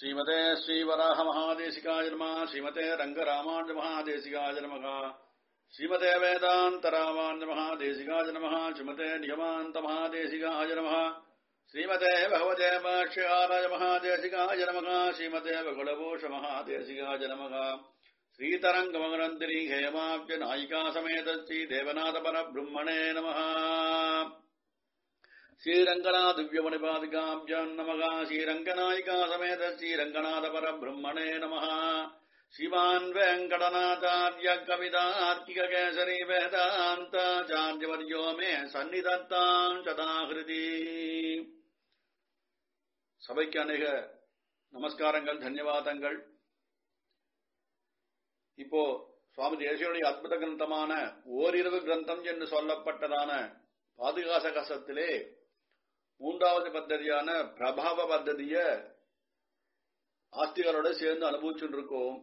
ஸ்ரீமதே ஸ்ரீவராக மகாதேசிகாய நம ஸ்ரீமதே ரங்கராமானுஜ மகாதேசிகாய நமக ஸ்ரீமதே வேதாந்தராமானுஜ மகாதேசிகாய நம ஸ்ரீமதே நிகமாந்த மகாதேசிகாய நம ஸ்ரீமதே பகவதே பாஷ்யாராய மகாதேசிகாய நமக ஸ்ரீமதே பகுலபூஷ மகாதேசிகாய நமக ஸ்ரீதரங்கமகரந்திரி ஹேமாப்ஜ நாயிகா சமேத ஸ்ரீ தேவநாத பரபிரம்மணே நமः श्रीरङ्गनादिव्यमणिपादिकाभ्याम् नमः श्रीरङ्गनायिका समेत श्रीरङ्गनाथ परब्रह्मणे नमः श्रीमान् वेङ्कटनाथार्य कवितार्किककेसरी वेदान्ताचार्यवर्यो मे सन्निधत्ताम् சதாகிருதி சபைக்கு அநேக நமஸ்காரங்கள் தன்யவாதங்கள் இப்போ சுவாமி தேசியனுடைய அற்புத கிரந்தமான ஓரிரவு கிரந்தம் என்று சொல்லப்பட்டதான பாதுகாச கசத்திலே மூன்றாவது பத்ததியான பிரபாவ பத்ததிய ஆஸ்திகளோட சேர்ந்து அனுபவிச்சுட்டு இருக்கோம்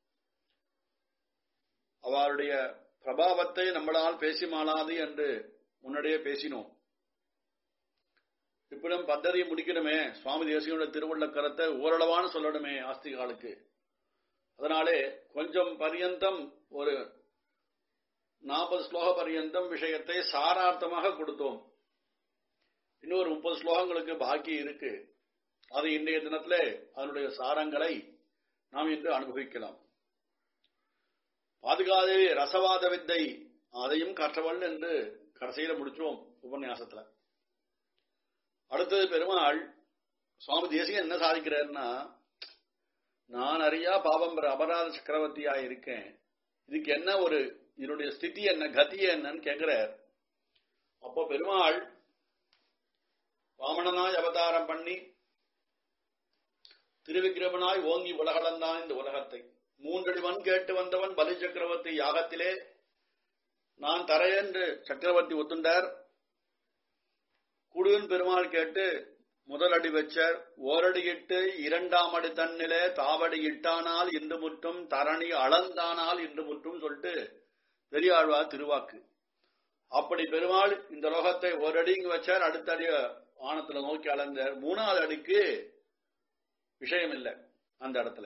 அவருடைய பிரபாவத்தை நம்மளால் பேசி மாளாது என்று முன்னாடியே பேசினோம் இப்படியும் பத்ததியை முடிக்கணுமே சுவாமி தேசியோட திருவுள்ள கரத்தை ஓரளவான சொல்லணுமே ஆஸ்திகாலுக்கு அதனாலே கொஞ்சம் பரியந்தம் ஒரு நாற்பது ஸ்லோக பரியந்தம் விஷயத்தை சாரார்த்தமாக கொடுத்தோம் இன்னொரு முப்பது ஸ்லோகங்களுக்கு பாக்கி இருக்கு அது இன்றைய தினத்துல அதனுடைய சாரங்களை நாம் இன்று அனுபவிக்கலாம் பாதுகாதேவி ரசவாத வித்தை அதையும் கற்றவள் என்று கடைசியில முடிச்சோம் உபன்யாசத்துல அடுத்தது பெருமாள் சுவாமி தேசியம் என்ன சாதிக்கிறார்னா நான் அறியா பாவம் அபராத சக்கரவர்த்தியா இருக்கேன் இதுக்கு என்ன ஒரு இதனுடைய ஸ்திதி என்ன கதி என்னன்னு கேட்கிறார் அப்போ பெருமாள் வாமனனாய் அவதாரம் பண்ணி திருவிக்கிரமனாய் ஓங்கி உலகளந்தான் இந்த உலகத்தை மூன்றடிவன் கேட்டு வந்தவன் பலி சக்கரவர்த்தி யாகத்திலே நான் தரையென்று சக்கரவர்த்தி ஒத்துண்டார் குடுவன் பெருமாள் கேட்டு முதல் அடி வச்சார் ஓரடி இட்டு இரண்டாம் அடி தன்னிலே தாவடி இட்டானால் இன்று முற்றும் தரணி அளந்தானால் இன்று முற்றும் சொல்லிட்டு பெரியாழ்வார் திருவாக்கு அப்படி பெருமாள் இந்த லோகத்தை ஒரு அடி இங்க வச்சார் அடுத்த அடி வானத்துல நோக்கி அளந்தார் மூணாவது அடிக்கு விஷயம் இல்லை அந்த இடத்துல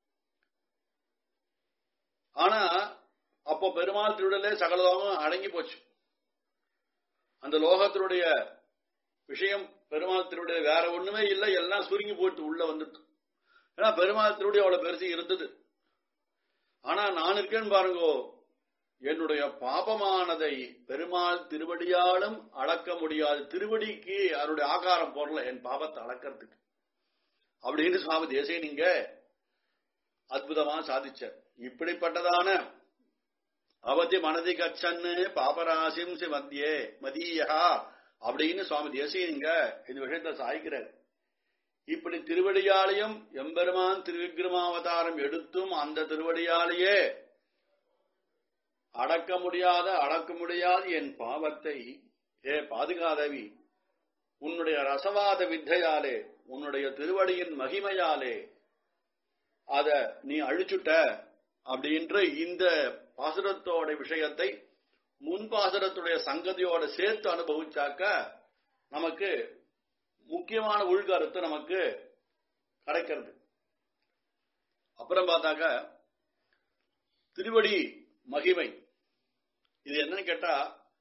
ஆனா அப்போ பெருமாள் திருடலே சகலதாகவும் அடங்கி போச்சு அந்த லோகத்தினுடைய விஷயம் பெருமாள் திருடைய வேற ஒண்ணுமே இல்லை எல்லாம் சுருங்கி போட்டு உள்ள வந்துட்டு ஏன்னா பெருமாள் திருடைய அவ்வளவு பெருசு இருந்தது ஆனா நான் இருக்கேன்னு பாருங்கோ என்னுடைய பாபமானதை பெருமாள் திருவடியாலும் அளக்க முடியாது திருவடிக்கு அவருடைய ஆகாரம் போடல என் பாபத்தை அளக்கிறதுக்கு அப்படின்னு சுவாமி தேசிய நீங்க அற்புதமா சாதிச்சார் இப்படிப்பட்டதான அவதி மனதி கச்சன்னு பாபராசிம் மத்தியே மதியா அப்படின்னு சுவாமி தேசியங்க இந்த விஷயத்தை சாய்க்கிறார் இப்படி திருவடியாலையும் எம்பெருமான் திருவிக்ரமாவதாரம் எடுத்தும் அந்த திருவடியாலேயே அடக்க முடியாத அடக்க முடியாத என் பாவத்தை ஏ பாதுகாதவி உன்னுடைய ரசவாத வித்தையாலே உன்னுடைய திருவடியின் மகிமையாலே அத நீ அழிச்சுட்ட அப்படின்ற இந்த பாசுரத்தோட விஷயத்தை முன்பாசுரத்துடைய சங்கதியோட சேர்த்து அனுபவிச்சாக்க நமக்கு முக்கியமான உள்கருத்து நமக்கு கிடைக்கிறது அப்புறம் பார்த்தாக்க திருவடி மகிமை இது என்னன்னு கேட்டா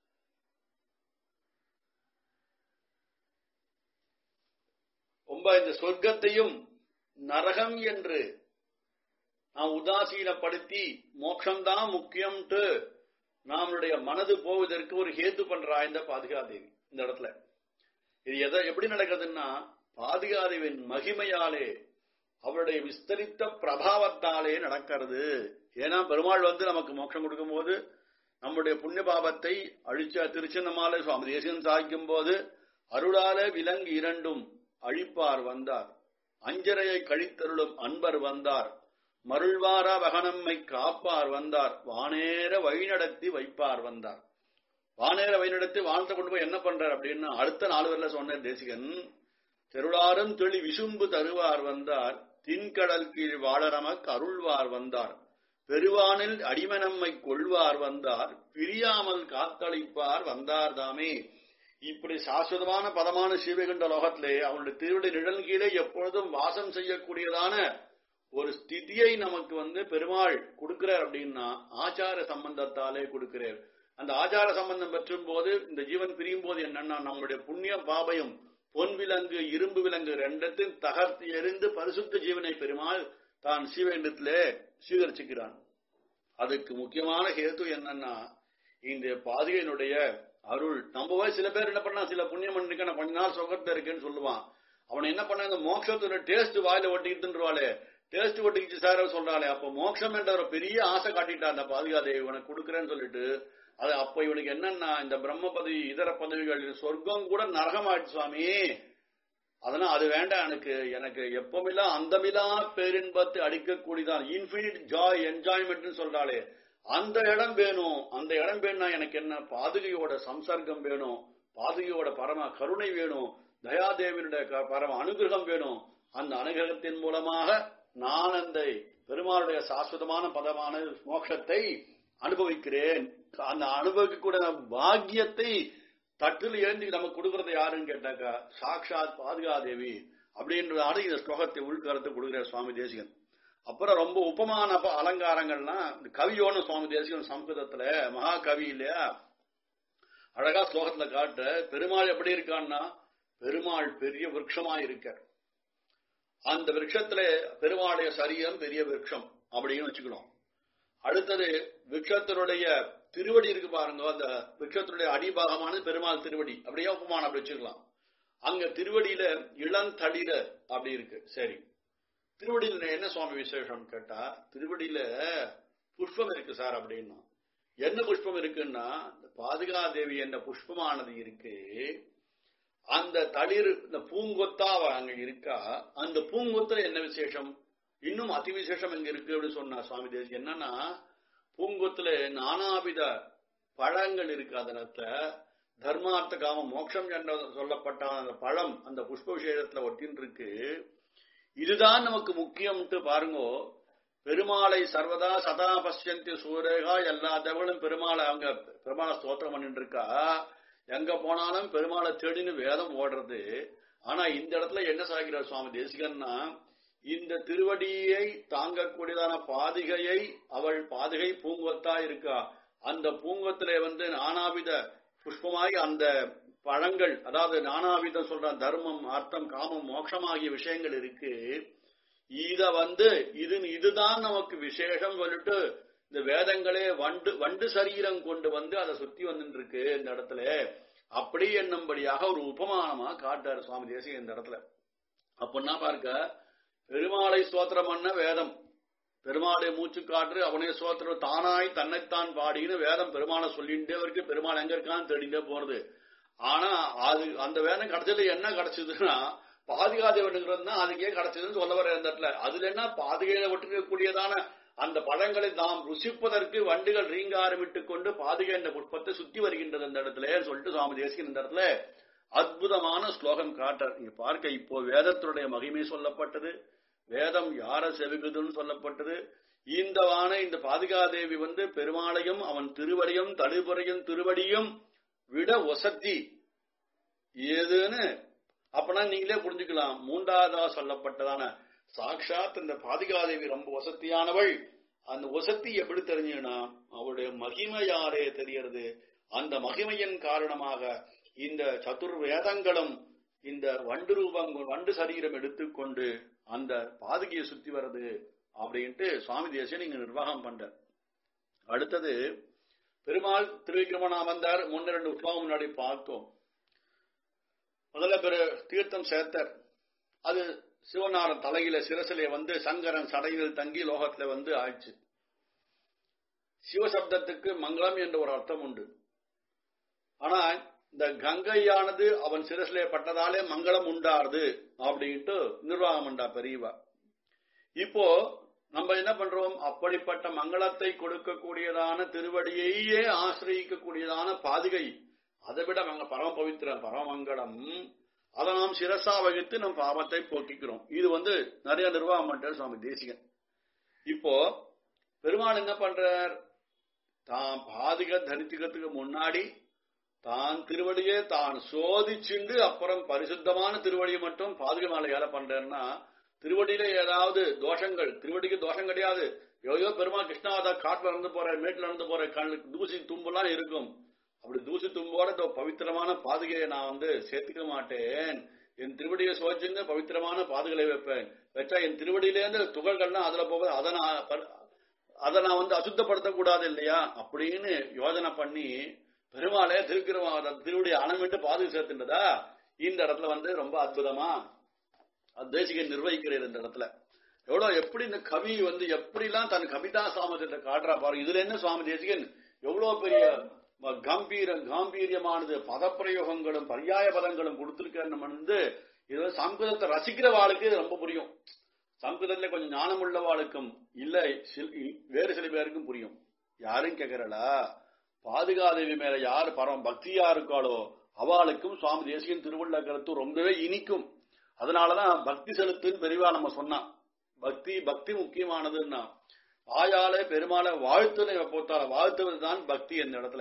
ரொம்ப இந்த சொர்க்கத்தையும் நரகம் என்று நாம் உதாசீனப்படுத்தி மோட்சம்தான் முக்கியம்ட்டு நம்மளுடைய மனது போவதற்கு ஒரு ஹேத்து பண்றா இந்த பாதுகாதேவி இந்த இடத்துல இது எதை எப்படி நடக்குதுன்னா பாதுகாதேவின் மகிமையாலே அவருடைய விஸ்தரித்த பிரபாவத்தாலே நடக்கிறது ஏன்னா பெருமாள் வந்து நமக்கு மோட்சம் கொடுக்கும் போது நம்முடைய புண்ணிய பாபத்தை அழிச்ச திருச்சின்னமாலை சுவாமி தேசியம் சாய்க்கும் போது அருளாலே விலங்கு இரண்டும் அழிப்பார் வந்தார் அஞ்சரையை கழித்தருளும் அன்பர் வந்தார் மருள்வாரா வகனம்மை காப்பார் வந்தார் வானேர வழிநடத்தி வைப்பார் வந்தார் வானேர வழிநடத்தி வாழ்த்த கொண்டு போய் என்ன பண்றார் அப்படின்னு அடுத்த நாலு வரல சொன்ன தேசிகன் தெருளாரும் தெளி விசும்பு தருவார் வந்தார் தின்கடல் கீழ் வாழரமக் அருள்வார் வந்தார் பெருவானில் அடிமனம்மை கொள்வார் வந்தார் பிரியாமல் காத்தளிப்பார் வந்தார் தாமே இப்படி சாஸ்வதமான பதமான சீவைகண்ட லோகத்திலே அவனுடைய திருவிடை நிழல் கீழே எப்பொழுதும் வாசம் செய்யக்கூடியதான ஒரு ஸ்திதியை நமக்கு வந்து பெருமாள் கொடுக்கிறார் அப்படின்னா ஆச்சார சம்பந்தத்தாலே கொடுக்கிறார் அந்த ஆச்சார சம்பந்தம் பெற்றும் போது இந்த ஜீவன் பிரியும் போது என்னன்னா நம்மளுடைய புண்ணிய பாபயம் பொன் விலங்கு இரும்பு விலங்கு ரெண்டத்தையும் தகர்த்து எறிந்து பரிசுத்த ஜீவனை பெருமாள் தான் சீவேண்டத்திலே சீகரிச்சுக்கிறான் அதுக்கு முக்கியமான ஹேத்து என்னன்னா இந்த பாதுகையினுடைய அருள் நம்ம சில பேர் என்ன பண்ணா சில புண்ணியம் பண்ணிருக்க நான் கொஞ்ச நாள் சுகத்துல இருக்கேன்னு சொல்லுவான் அவன் என்ன பண்ண இந்த மோட்சத்தோட டேஸ்ட் வாயில ஒட்டிக்கிட்டுருவாளே டேஸ்ட் ஒட்டிக்கிச்சு சார் சொல்றாளே அப்ப மோட்சம் என்ற ஒரு பெரிய ஆசை காட்டிட்டா அந்த பாதுகாதேவி உனக்கு கொடுக்குறேன்னு சொல்லிட்டு அது அப்ப இவனுக்கு என்னன்னா இந்த பிரம்ம பதவி இதர பதவிகள் சொர்க்கம் கூட நரகமாயிடுச்சு சுவாமி அதனால அது வேண்டாம் எனக்கு எனக்கு எப்பவுமில்லா அந்தமில்லா பேரின்பத்தை அடிக்கக்கூடியதான் இன்ஃபினிட் ஜாய் என்ஜாய்மெண்ட் சொல்றாளே அந்த இடம் வேணும் அந்த இடம் வேணும்னா எனக்கு என்ன பாதுகையோட சம்சர்க்கம் வேணும் பாதுகையோட பரம கருணை வேணும் தயாதேவினுடைய க- பரம அனுகிரகம் வேணும் அந்த அனுகிரகத்தின் மூலமாக நான் அந்த பெருமாளுடைய சாஸ்வதமான பதமான மோட்சத்தை அனுபவிக்கிறேன் அந்த அனுபவிக்கக்கூடிய பாக்கியத்தை தட்டில் ஏந்தி நமக்கு கொடுக்கறது யாருன்னு கேட்டாக்கா சாக்ஷாத் பாதுகாதேவி அப்படின்றதால இந்த ஸ்லோகத்தை உள்கரத்தை கொடுக்கிறார் சுவாமி தேசிகன் அப்புறம் ரொம்ப உபமான ப- அலங்காரங்கள்னா இந்த கவியோன்னு சுவாமி தேசிகன் சம்ஸ்கிருதத்துல மகா கவி இல்லையா அழகா ஸ்லோகத்துல காட்ட பெருமாள் எப்படி இருக்கான்னா பெருமாள் பெரிய விருட்சமா இருக்கார் அந்த விருட்சத்துல பெருமாளுடைய சரீரம் பெரிய விருட்சம் அப்படின்னு வச்சுக்கணும் அடுத்தது விருட்சத்தினுடைய திருவடி இருக்கு பாருங்க அந்த விருட்சத்தினுடைய அடிபாகமானது பெருமாள் திருவடி அப்படியே உபமானம் அப்படி வச்சுக்கலாம் அங்க திருவடியில இளந்தளிர அப்படி இருக்கு சரி திருவடியில என்ன சுவாமி விசேஷம் கேட்டா திருவடியில புஷ்பம் இருக்கு சார் அப்படின்னா என்ன புஷ்பம் இருக்குன்னா இந்த பாதுகாதேவி என்ற புஷ்பமானது இருக்கு அந்த தளிர் இந்த பூங்கொத்தா அவ அங்க இருக்கா அந்த பூங்கொத்துல என்ன விசேஷம் இன்னும் அதி விசேஷம் எங்க இருக்கு அப்படின்னு சொன்னா சுவாமி தேசி என்னன்னா பூங்கொத்துல நானாவித பழங்கள் இருக்கு அதனத்துல தர்மார்த்த காம மோட்சம் என்ற சொல்லப்பட்ட அந்த பழம் அந்த புஷ்ப விசேஷத்துல ஒட்டின்னு இருக்கு இதுதான் நமக்கு முக்கியம்ட்டு பாருங்கோ பெருமாளை சர்வதா சதா பசியந்தி சூரேகா எல்லா தேவர்களும் பெருமாளை அவங்க பெருமாளை ஸ்தோத்திரம் பண்ணிட்டு இருக்கா எங்க போனாலும் பெருமாளை தேடின்னு வேதம் ஓடுறது ஆனா இந்த இடத்துல என்ன சாகிறார் சுவாமி தேசிகன்னா இந்த திருவடியை தாங்கக்கூடியதான பாதிகையை அவள் பாதிகை பூங்கொத்தா இருக்கா அந்த பூங்கொத்திலே வந்து நானாவித புஷ்பமாகி அந்த பழங்கள் அதாவது நானாவிதம் சொல்ற தர்மம் அர்த்தம் காமம் மோட்சம் ஆகிய விஷயங்கள் இருக்கு இத வந்து இது இதுதான் நமக்கு விசேஷம் சொல்லிட்டு இந்த வேதங்களே வண்டு வண்டு சரீரம் கொண்டு வந்து அதை சுத்தி வந்துட்டு இருக்கு இந்த இடத்துல அப்படி என்னும்படியாக ஒரு உபமானமா காட்டாரு சுவாமி தேசிக இந்த இடத்துல அப்படின்னா பார்க்க பெருமாளை ஸ்தோத்திரம் பண்ண வேதம் பெருமாளை மூச்சு காற்று அவனே ஸ்தோத்திரம் தானாய் தன்னைத்தான் பாடின்னு வேதம் பெருமாளை சொல்லிட்டே இருக்கு பெருமாள் எங்க இருக்கான்னு தேடிட்டே போறது ஆனா அது அந்த வேதம் கிடைச்சது என்ன கிடைச்சதுன்னா பாதுகாதை விட்டுங்கிறது தான் அதுக்கே கிடைச்சதுன்னு சொல்ல வர இந்த இடத்துல அதுல என்ன பாதுகையில விட்டுக்கூடியதான அந்த பழங்களை நாம் ருசிப்பதற்கு வண்டுகள் ரீங்காரமிட்டுக் கொண்டு பாதுகை என்ற புஷ்பத்தை சுத்தி வருகின்றது அந்த இடத்துல சொல்லிட்டு சுவாமி தேசிகன் இந்த இடத்துல அற்புதமான ஸ்லோகம் காட்டார் இங்க பார்க்க இப்போ வேதத்தினுடைய மகிமை சொல்லப்பட்டது வேதம் யார செவிகுதுன்னு சொல்லப்பட்டது இந்த வான இந்த பாதுகாதேவி வந்து பெருமாளையும் அவன் திருவடியும் தடுபுறையும் திருவடியும் விட ஒசத்தி ஏதுன்னு அப்பனா நீங்களே புரிஞ்சுக்கலாம் மூன்றாவதா சொல்லப்பட்டதான சாட்சாத் இந்த பாதுகாதேவி ரொம்ப வசத்தியானவள் அந்த வசத்தி எப்படி தெரிஞ்சுன்னா அவளுடைய மகிமையாலே தெரியறது அந்த மகிமையின் காரணமாக இந்த சதுர் வேதங்களும் இந்த வண்டு ரூபம் வண்டு சரீரம் எடுத்துக்கொண்டு அந்த பாதுகையை சுத்தி வர்றது அப்படின்ட்டு சுவாமி தேசியம் நீங்க நிர்வாகம் பண்ற அடுத்தது பெருமாள் திருவிக்கிரமனா வந்தார் முன்ன ரெண்டு உற்சவம் முன்னாடி பார்த்தோம் முதல்ல பெரு தீர்த்தம் சேர்த்தார் அது சிவனாரன் தலையில சிரசிலே வந்து சங்கரன் சடையில் தங்கி லோகத்துல வந்து ஆயிடுச்சு சிவசப்தத்துக்கு மங்களம் என்ற ஒரு அர்த்தம் உண்டு ஆனா இந்த கங்கையானது அவன் சிரசிலே பட்டதாலே மங்களம் உண்டாருது அப்படின்ட்டு நிர்வாகம் உண்டா பெரியவா இப்போ நம்ம என்ன பண்றோம் அப்படிப்பட்ட மங்களத்தை கொடுக்கக்கூடியதான திருவடியையே ஆசிரியக்கக்கூடியதான பாதுகை அதை விட நாங்க பரம பவித்திரம் பரமங்கலம் அதை நாம் சிரசா வகித்து நம் பாவத்தை போக்கிக்கிறோம் இது வந்து நிறைய நிர்வாகம் பண்றார் சுவாமி தேசிகன் இப்போ பெருமாள் என்ன பண்றார் தான் பாதுக தரித்திகத்துக்கு முன்னாடி தான் திருவடியே தான் சோதிச்சுண்டு அப்புறம் பரிசுத்தமான திருவடியை மட்டும் பாதுகை மாலை ஏல பண்றேன்னா திருவடியில ஏதாவது தோஷங்கள் திருவடிக்கு தோஷம் கிடையாது யோயோ பெருமாள் கிருஷ்ணாவதா காட்டுல நடந்து போற மேட்டுல நடந்து போற கண்ணுக்கு தூசி தும்பெல்லாம் இருக்கும் அப்படி தூசி தும்போட இந்த பவித்திரமான பாதுகையை நான் வந்து சேர்த்துக்க மாட்டேன் என் திருவடியை சோதிச்சுங்க பவித்திரமான பாதுகளை வைப்பேன் வச்சா என் திருவடியிலேருந்து துகள்கள்லாம் அதுல போக அதை நான் ப- அதை நான் வந்து அசுத்தப்படுத்த கூடாது இல்லையா அப்படின்னு யோஜனை பண்ணி பெருமாளே திருக்கிறவன் திருவடி அணமிட்டு பாதுகை சேர்த்துட்டதா இந்த இடத்துல வந்து ரொம்ப அற்புதமா தேசிகன் நிர்வகிக்கிறார் இந்த இடத்துல எவ்வளவு எப்படி இந்த கவி வந்து எப்படிலாம் தன் கவிதா சாமர்த்தியத்தை காட்டுறா பாருங்க இதுல என்ன சுவாமி தேசிகன் எவ்வளவு பெரிய ம- கம்பீர காம்பீரியமானது பதப்பிரயோகங்களும் பர்யாய பதங்களும் கொடுத்திருக்க நம்ம வந்து இது வந்து சம்ஸ்கிருதத்தை ரசிக்கிற வாளுக்கு இது ரொம்ப புரியும் சம்ஸ்கிருதத்துல கொஞ்சம் ஞானம் உள்ளவாளுக்கும் இல்ல சில- வேறு சில பேருக்கும் புரியும் யாரும் கேட்கறடா பாதுகாதேவி மேல யார் பரம் பக்தியா இருக்காளோ அவளுக்கும் சுவாமி தேசிகன் திருவள்ள கருத்து ரொம்பவே இனிக்கும் அதனாலதான் பக்தி செலுத்துன்னு பெரியவா நம்ம சொன்னான் பக்தி பக்தி முக்கியமானதுன்னா வாயாலே பெருமாளை வாழ்த்துனை போத்தால வாழ்த்துவது தான் பக்தி இந்த இடத்துல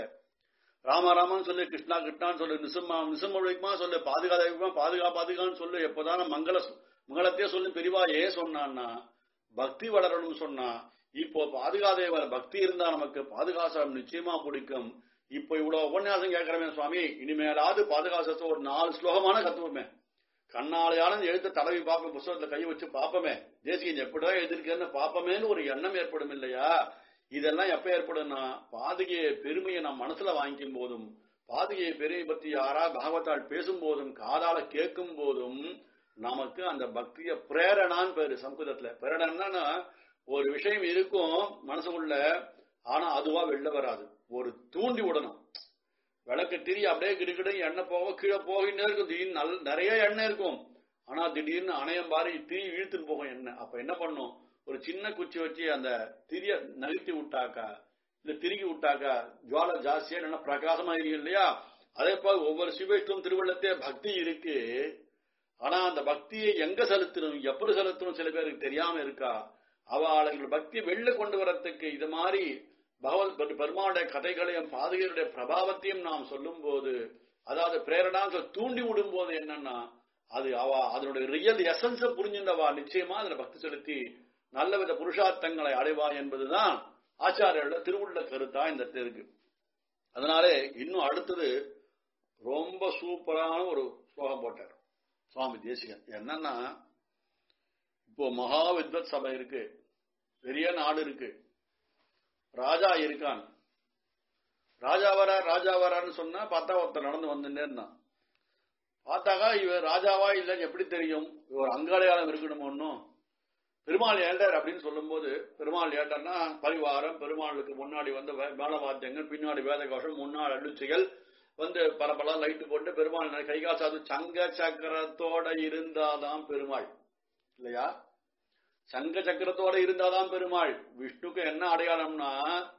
ராம ராமன் சொல்லு கிருஷ்ணா கிருஷ்ணான்னு சொல்லு நிசம்மா நிசமொழிக்குமா சொல்லு பாதுகாதேவிக்குமா பாதுகா பாதுகான்னு சொல்லு எப்போதான மங்கள மங்களத்தையே சொல்லு பெரியவா ஏன் சொன்னான்னா பக்தி வளரணும்னு சொன்னா இப்போ பாதுகாதேவர் பக்தி இருந்தா நமக்கு பாதுகாசம் நிச்சயமா பிடிக்கும் இப்போ இவ்வளவு உபன்யாசம் கேட்கிறமே சுவாமி இனிமேலாவது பாதுகாசத்தை ஒரு நாலு ஸ்லோகமான கத்துவோமே கண்ணாலையாலும் எழுத்து தடவி பார்ப்போம் புஸ்தகத்துல கை வச்சு பார்ப்போமே தேசிகன் எப்படிதான் எழுதிருக்கேன்னு பார்ப்போமேன்னு ஒரு எண்ணம் ஏற்படும் இல்லையா இதெல்லாம் எப்ப ஏற்படும்னா பாதுகையை பெருமையை நம் மனசுல வாங்கிக்கும் போதும் பாதுகையை பெருமை பத்தி யாரா பாகவத்தால் பேசும் போதும் காதால கேட்கும் போதும் நமக்கு அந்த பக்திய பிரேரணான்னு பேரு சம்ஸ்கிருதத்துல பிரேரணன்னா ஒரு விஷயம் இருக்கும் மனசுக்குள்ள ஆனா அதுவா வெளில வராது ஒரு தூண்டி விடணும் விளக்கு திரி அப்படியே கிடுகிடு எண்ணெய் போக கீழே போகிட்டே இருக்கும் திடீர்னு நல் நிறைய எண்ணெய் இருக்கும் ஆனா திடீர்னு அணையம் பாரி திரி இழுத்துட்டு போகும் எண்ணெய் அப்ப என்ன பண்ணும் ஒரு சின்ன குச்சி வச்சு அந்த திரிய நகர்த்தி விட்டாக்கா இல்ல திருகி விட்டாக்கா ஜுவாலை ஜாஸ்தியா இல்லைன்னா பிரகாசமா இருக்கு இல்லையா அதே போல ஒவ்வொரு சிவஷ்டும் திருவள்ளத்தே பக்தி இருக்கு ஆனா அந்த பக்தியை எங்க செலுத்தணும் எப்படி செலுத்தணும் சில பேருக்கு தெரியாம இருக்கா அவளுடைய பக்தி வெளில கொண்டு வரத்துக்கு இது மாதிரி பகவத் பெரு- பெருமாளுடைய கதைகளையும் பாதகருடைய பிரபாவத்தையும் நாம் சொல்லும் போது அதாவது பிரேரணாங்க தூண்டி விடும் போது என்னன்னா அது அவ அதனுடைய ரியல் எசன்ஸ புரிஞ்சிருந்தவா நிச்சயமா அதுல பக்தி செலுத்தி நல்லவித புருஷார்த்தங்களை அடைவா என்பதுதான் ஆச்சாரியோட திருவுள்ள கருத்தா இந்த இடத்துல இருக்கு அதனாலே இன்னும் அடுத்தது ரொம்ப சூப்பரான ஒரு ஸ்லோகம் போட்டார் சுவாமி தேசிகன் என்னன்னா இப்போ மகா வித்வத் சபை இருக்கு பெரிய நாடு இருக்கு ராஜா இருக்கான் ராஜா வரார் ராஜா வரான்னு சொன்னா பார்த்தா ஒருத்தர் நடந்து வந்துட்டே இருந்தான் பார்த்தாக்கா இவர் ராஜாவா இல்லைன்னு எப்படி தெரியும் இவர் அங்காடையாளம் இருக்கணும் ஒன்னும் பெருமாள் ஏண்டார் அப்படின்னு சொல்லும்போது பெருமாள் ஏண்டார்னா பரிவாரம் பெருமாளுக்கு முன்னாடி வந்து வே- மேளவாத்தியங்கள் பின்னாடி வேத கோஷம் முன்னாடி அழுச்சிகள் வந்து பரபலா லைட்டு போட்டு பெருமாள் கை காசாது சங்க சக்கரத்தோட இருந்தாதான் பெருமாள் இல்லையா சங்க சக்கரத்தோட இருந்தாதான் பெருமாள் விஷ்ணுக்கு என்ன அடையாளம்னா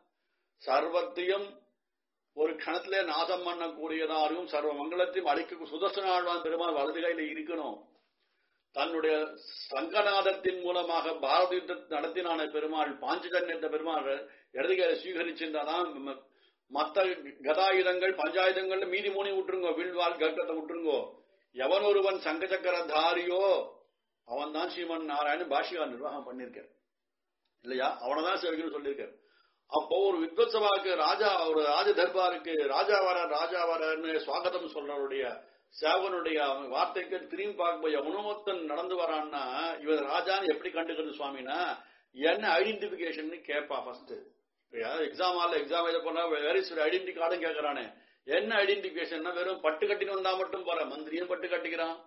சர்வத்தையும் ஒரு கணத்திலே நாசம் பண்ணக்கூடியதாகவும் சர்வ மங்களத்தையும் அழிக்க சுதர்சன ஆழ்வான் பெருமாள் வலது கையில இருக்கணும் தன்னுடைய சங்கநாதத்தின் மூலமாக பாரத யுத்தத்தை நடத்தினான பெருமாள் பாஞ்சஜன்யத்த பெருமாள் இடது கையில சுவீகரிச்சிருந்தாதான் ம- மத்த கதாயுதங்கள் பஞ்சாயுதங்கள் மீதி மூணி விட்டுருங்கோ வில்வால் கர்க்கத்தை விட்டுருங்கோ எவன் ஒருவன் சங்க சக்கர தாரியோ அவன் தான் ஸ்ரீமன் நாராயணன் பாஷிகா நிர்வாகம் பண்ணிருக்கார் இல்லையா அவனதான் சேர்க்கணும் சொல்லியிருக்கார் அப்போ ஒரு வித்வத்சபாவுக்கு ராஜா ஒரு ராஜ தர்பாருக்கு ராஜா வர ராஜா வரன்னு சுவாகதம் சொல்றவருடைய சேவனுடைய அவன் வார்த்தைக்கு திரும்பி பார்க்கும்போது எவனோத்தன் நடந்து வரான்னா இவர் ராஜான்னு எப்படி கண்டுக்கிறது சுவாமினா என்ன ஐடென்டிபிகேஷன் கேட்பா ஃபர்ஸ்ட் எக்ஸாம் ஆல எக்ஸாம் எழுத போனா வேற ஐடென்டி கார்டும் கேட்கறானே என்ன ஐடென்டிபிகேஷன் வெறும் பட்டு கட்டின்னு வந்தா மட்டும் போற மந்திரியும் பட்டு கட்டிக்கிறான்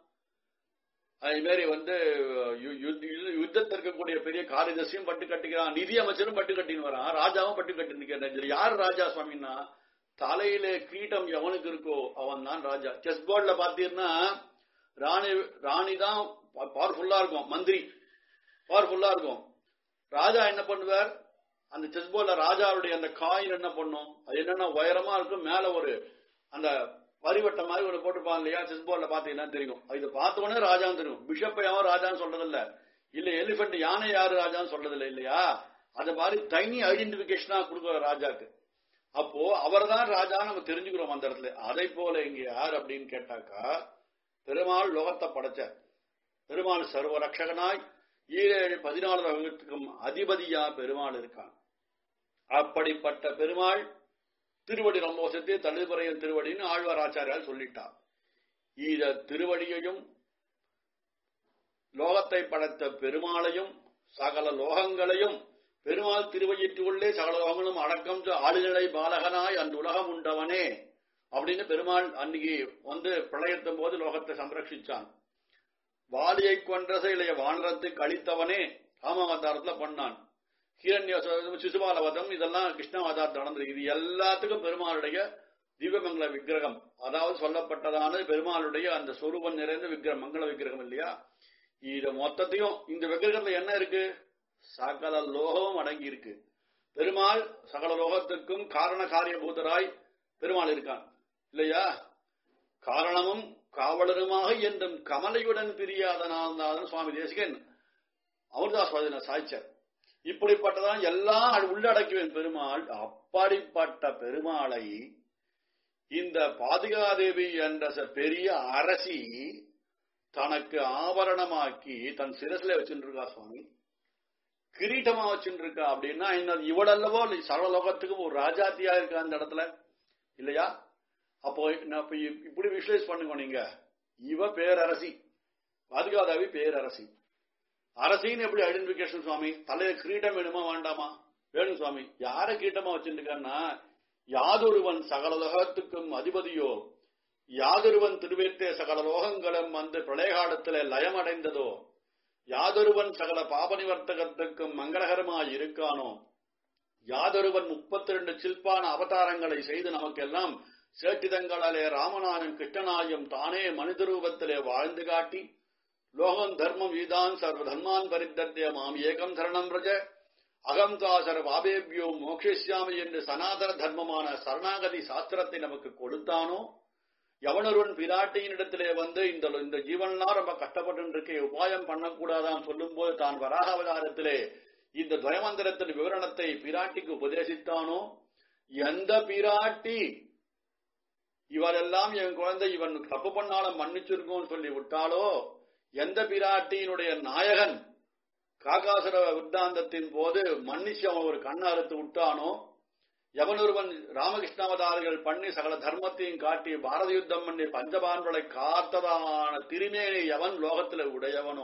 அது மாதிரி வந்து யு- யு- யு- யுத்தத்தில் இருக்கக்கூடிய பெரிய காரியதர்சியும் பட்டு கட்டிக்கிறான் நிதி அமைச்சரும் பட்டு கட்டின்னு வரான் ராஜாவும் பட்டு கட்டி நிக்கிறான் இதுல யார் ராஜா சுவாமின்னா தலையில கிரீட்டம் எவனுக்கு இருக்கோ அவன் தான் ராஜா செஸ் போர்டுல பாத்தீங்கன்னா ராணி ராணி தான் பவர்ஃபுல்லா இருக்கும் மந்திரி பவர்ஃபுல்லா இருக்கும் ராஜா என்ன பண்ணுவார் அந்த செஸ் போர்டுல ராஜாவுடைய அந்த காயின் என்ன பண்ணும் அது என்னன்னா உயரமா இருக்கும் மேல ஒரு அந்த வரிவட்ட மாதிரி ஒரு போட்டுப்பான் இல்லையா செஸ் போர்டுல பாத்தீங்கன்னா தெரியும் இது பார்த்த உடனே ராஜான்னு தெரியும் பிஷப் யாரும் ராஜான்னு சொல்றது இல்ல இல்ல எலிபென்ட் யானை யாரு ராஜான்னு சொல்றது இல்ல இல்லையா அது மாதிரி தனி ஐடென்டிபிகேஷனா கொடுக்குற ராஜாக்கு அப்போ அவர்தான் ராஜா நம்ம தெரிஞ்சுக்கிறோம் அந்த இடத்துல அதை போல இங்க யார் அப்படின்னு கேட்டாக்கா பெருமாள் லோகத்தை படைச்சார் பெருமாள் சர்வ ரட்சகனாய் ஈரேழு பதினாலு லோகத்துக்கும் அதிபதியா பெருமாள் இருக்கான் அப்படிப்பட்ட பெருமாள் திருவடி ரம்போசத்தை தழுதுபறையின் திருவடின்னு ஆழ்வார் ஆச்சாரியால் சொல்லிட்டார் இந்த திருவடியையும் லோகத்தை படைத்த பெருமாளையும் சகல லோகங்களையும் பெருமாள் திருவயிற்றுள்ளே சகல லோகங்களும் அடக்கம் ஆளுநிலை பாலகனாய் அந்த உலகம் உண்டவனே அப்படின்னு பெருமாள் அன்னைக்கு வந்து பிரளயத்தும் போது லோகத்தை சம்ரட்சிச்சான் வாலியை கொன்ற இளைய வானரத்தை கழித்தவனே ராமாவதாரத்துல பண்ணான் ஹீரண்ய சிசுபாலவதம் இதெல்லாம் கிருஷ்ணாவதாரத்தில் நடந்தது இது எல்லாத்துக்கும் பெருமாளுடைய திவ்யமங்கல விக்கிரகம் அதாவது சொல்லப்பட்டதான பெருமாளுடைய அந்த சொரூபம் நிறைந்த விக்கிரகம் மங்கள விக்கிரகம் இல்லையா இது மொத்தத்தையும் இந்த விக்கிரகத்துல என்ன இருக்கு சகல லோகமும் அடங்கி இருக்கு பெருமாள் சகல லோகத்துக்கும் காரண காரியபூதராய் பெருமாள் இருக்கான் இல்லையா காரணமும் காவலருமாக என்றும் கமலையுடன் பிரியாதனான் சுவாமி தேசிகன் அமிர்தாஸ்வாதின சாய்ச்சர் இப்படிப்பட்டதான் எல்லாம் உள்ளடக்குவேன் பெருமாள் அப்படிப்பட்ட பெருமாளை இந்த பாதுகாதேவி என்ற பெரிய அரசி தனக்கு ஆபரணமாக்கி தன் சிரசில வச்சுருக்கா சுவாமி கிரீட்டமா வச்சுருக்கா அப்படின்னா என்ன இவளல்லவோ சகலோகத்துக்கு ஒரு ராஜாத்தியா இருக்கா அந்த இடத்துல இல்லையா அப்போ இப்படி விஷுவலைஸ் பண்ணுங்க நீங்க இவ பேரரசி பாதுகாதாவி பேரரசி அரசின்னு எப்படி ஐடென்டிபிகேஷன் சுவாமி தலையில கிரீட்டம் வேணுமா வேண்டாமா வேணும் சுவாமி யார கிரீட்டமா வச்சிருக்கான்னா யாதொருவன் சகல லோகத்துக்கும் அதிபதியோ யாதொருவன் திருவேற்றே சகல லோகங்களும் அந்த பிரளயகாலத்தில லயமடைந்ததோ யாதொருவன் சகல பாப நிவர்த்தகத்துக்கும் மங்களகரமாய் இருக்கானோ யாதொருவன் முப்பத்தி ரெண்டு சில்பான அவதாரங்களை செய்து நமக்கெல்லாம் சேட்டிதங்களாலே ராமநாயன் கிருஷ்ணனாயும் தானே மனித ரூபத்திலே வாழ்ந்து காட்டி லோகம் தர்மம் வீதான் சர்வ தர்மான் பரித்தர்த்திய மாம் ஏகம் சரணம் பிரஜ அகம் தாசர பாபேபியோ மோக்ஷியாமி என்று சனாதன தர்மமான சரணாகதி சாஸ்திரத்தை நமக்கு கொடுத்தானோ எவனொருவன் பிராட்டியினிடத்திலே வந்து இந்த இந்த ஜீவன்லாம் ரொம்ப கஷ்டப்பட்டு இருக்க உபாயம் பண்ணக்கூடாதான் சொல்லும் போது தான் வராக அவதாரத்திலே இந்த துவயமந்திரத்தின் விவரணத்தை பிராட்டிக்கு உபதேசித்தானோ எந்த பிராட்டி இவரெல்லாம் என் குழந்தை இவன் தப்பு பண்ணாலும் மன்னிச்சிருக்கோம் சொல்லி விட்டாலோ எந்த பிராட்டியினுடைய நாயகன் காகாசுர வித்தாந்தத்தின் போது மன்னிச்சு அவன் ஒரு கண்ண அறுத்து விட்டானோ எவனொருவன் ராமகிருஷ்ணாவதாரிகள் பண்ணி சகல தர்மத்தையும் காட்டி பாரத யுத்தம் பண்ணி பஞ்சபான்களை காத்ததான திருமேனி எவன் லோகத்துல உடையவனோ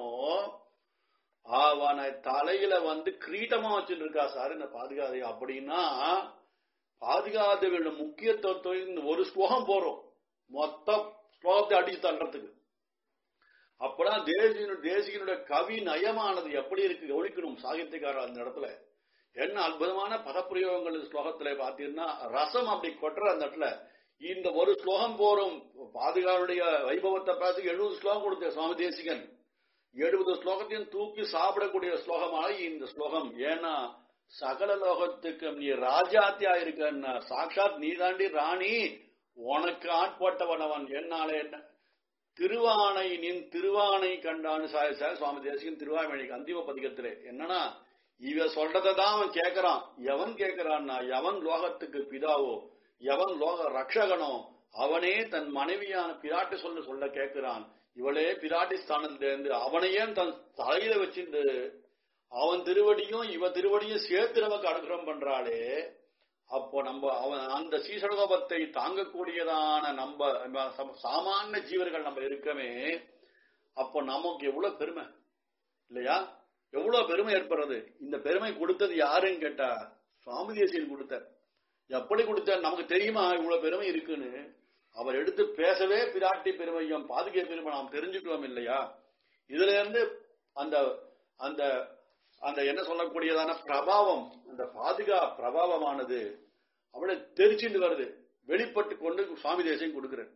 அவனை தலையில வந்து கிரீட்டமா வச்சுட்டு இருக்கா சார் இந்த பாதுகாதை அப்படின்னா பாதுகாதவர்களோட முக்கியத்துவத்தை ஒரு ஸ்லோகம் போறோம் மொத்த ஸ்லோகத்தை அடிச்சு தள்ளுறதுக்கு அப்பதான் தேசியனு தேசிகனுடைய கவி நயமானது எப்படி இருக்கு கவனிக்கணும் சாகித்யக்காரர் அந்த இடத்துல என்ன அற்புதமான பதப்பிரயோகங்கள் ஸ்லோகத்துல பாத்தீங்கன்னா ரசம் அப்படி கொட்டுற அந்த இடத்துல இந்த ஒரு ஸ்லோகம் போறோம் பாதுகாருடைய வைபவத்தை பேசி எழுபது ஸ்லோகம் கொடுத்த சுவாமி தேசிகன் எழுபது ஸ்லோகத்தையும் தூக்கி சாப்பிடக்கூடிய ஸ்லோகமான இந்த ஸ்லோகம் ஏன்னா சகல லோகத்துக்கு நீ ராஜாத்தியா இருக்க சாட்சாத் நீ தாண்டி ராணி உனக்கு ஆட்பட்டவனவன் என்னாலே என்ன திருவானை நின் திருவானை கண்டான்னு சார் சுவாமி தேசிகன் திருவாய்மொழிக்கு அந்திம பதிகத்திலே என்னன்னா இவ சொல்றதை தான் அவன் கேட்கறான் எவன் கேட்கறான்னா எவன் லோகத்துக்கு பிதாவோ எவன் லோக ரக்ஷகனோ அவனே தன் மனைவியான பிராட்டி சொல்ல சொல்ல கேட்கிறான் இவளே பிராட்டி ஸ்தானத்திலிருந்து அவனையே தன் தலையில வச்சிருந்து அவன் திருவடியும் இவ திருவடியும் சேர்த்து நமக்கு அனுகிரகம் பண்றாளே அப்போ நம்ம அவன் அந்த சீசடகோபத்தை தாங்கக்கூடியதான நம்ம சாமானிய ஜீவர்கள் நம்ம இருக்கமே அப்போ நமக்கு எவ்வளவு பெருமை இல்லையா எவ்வளவு பெருமை ஏற்படுறது இந்த பெருமை கொடுத்தது யாருன்னு கேட்டா சுவாமி தேசியன் கொடுத்தார் எப்படி கொடுத்தார் நமக்கு தெரியுமா இவ்வளவு பெருமை இருக்குன்னு அவர் எடுத்து பேசவே பிராட்டி பெருமையும் பாதுகை பெருமை நாம் தெரிஞ்சுக்கிறோம் இல்லையா இதுல இருந்து அந்த அந்த அந்த என்ன சொல்லக்கூடியதான பிரபாவம் அந்த பாதுகா பிரபாவமானது அவளை தெரிச்சுட்டு வருது வெளிப்பட்டு கொண்டு சுவாமி தேசியம் கொடுக்கிறார்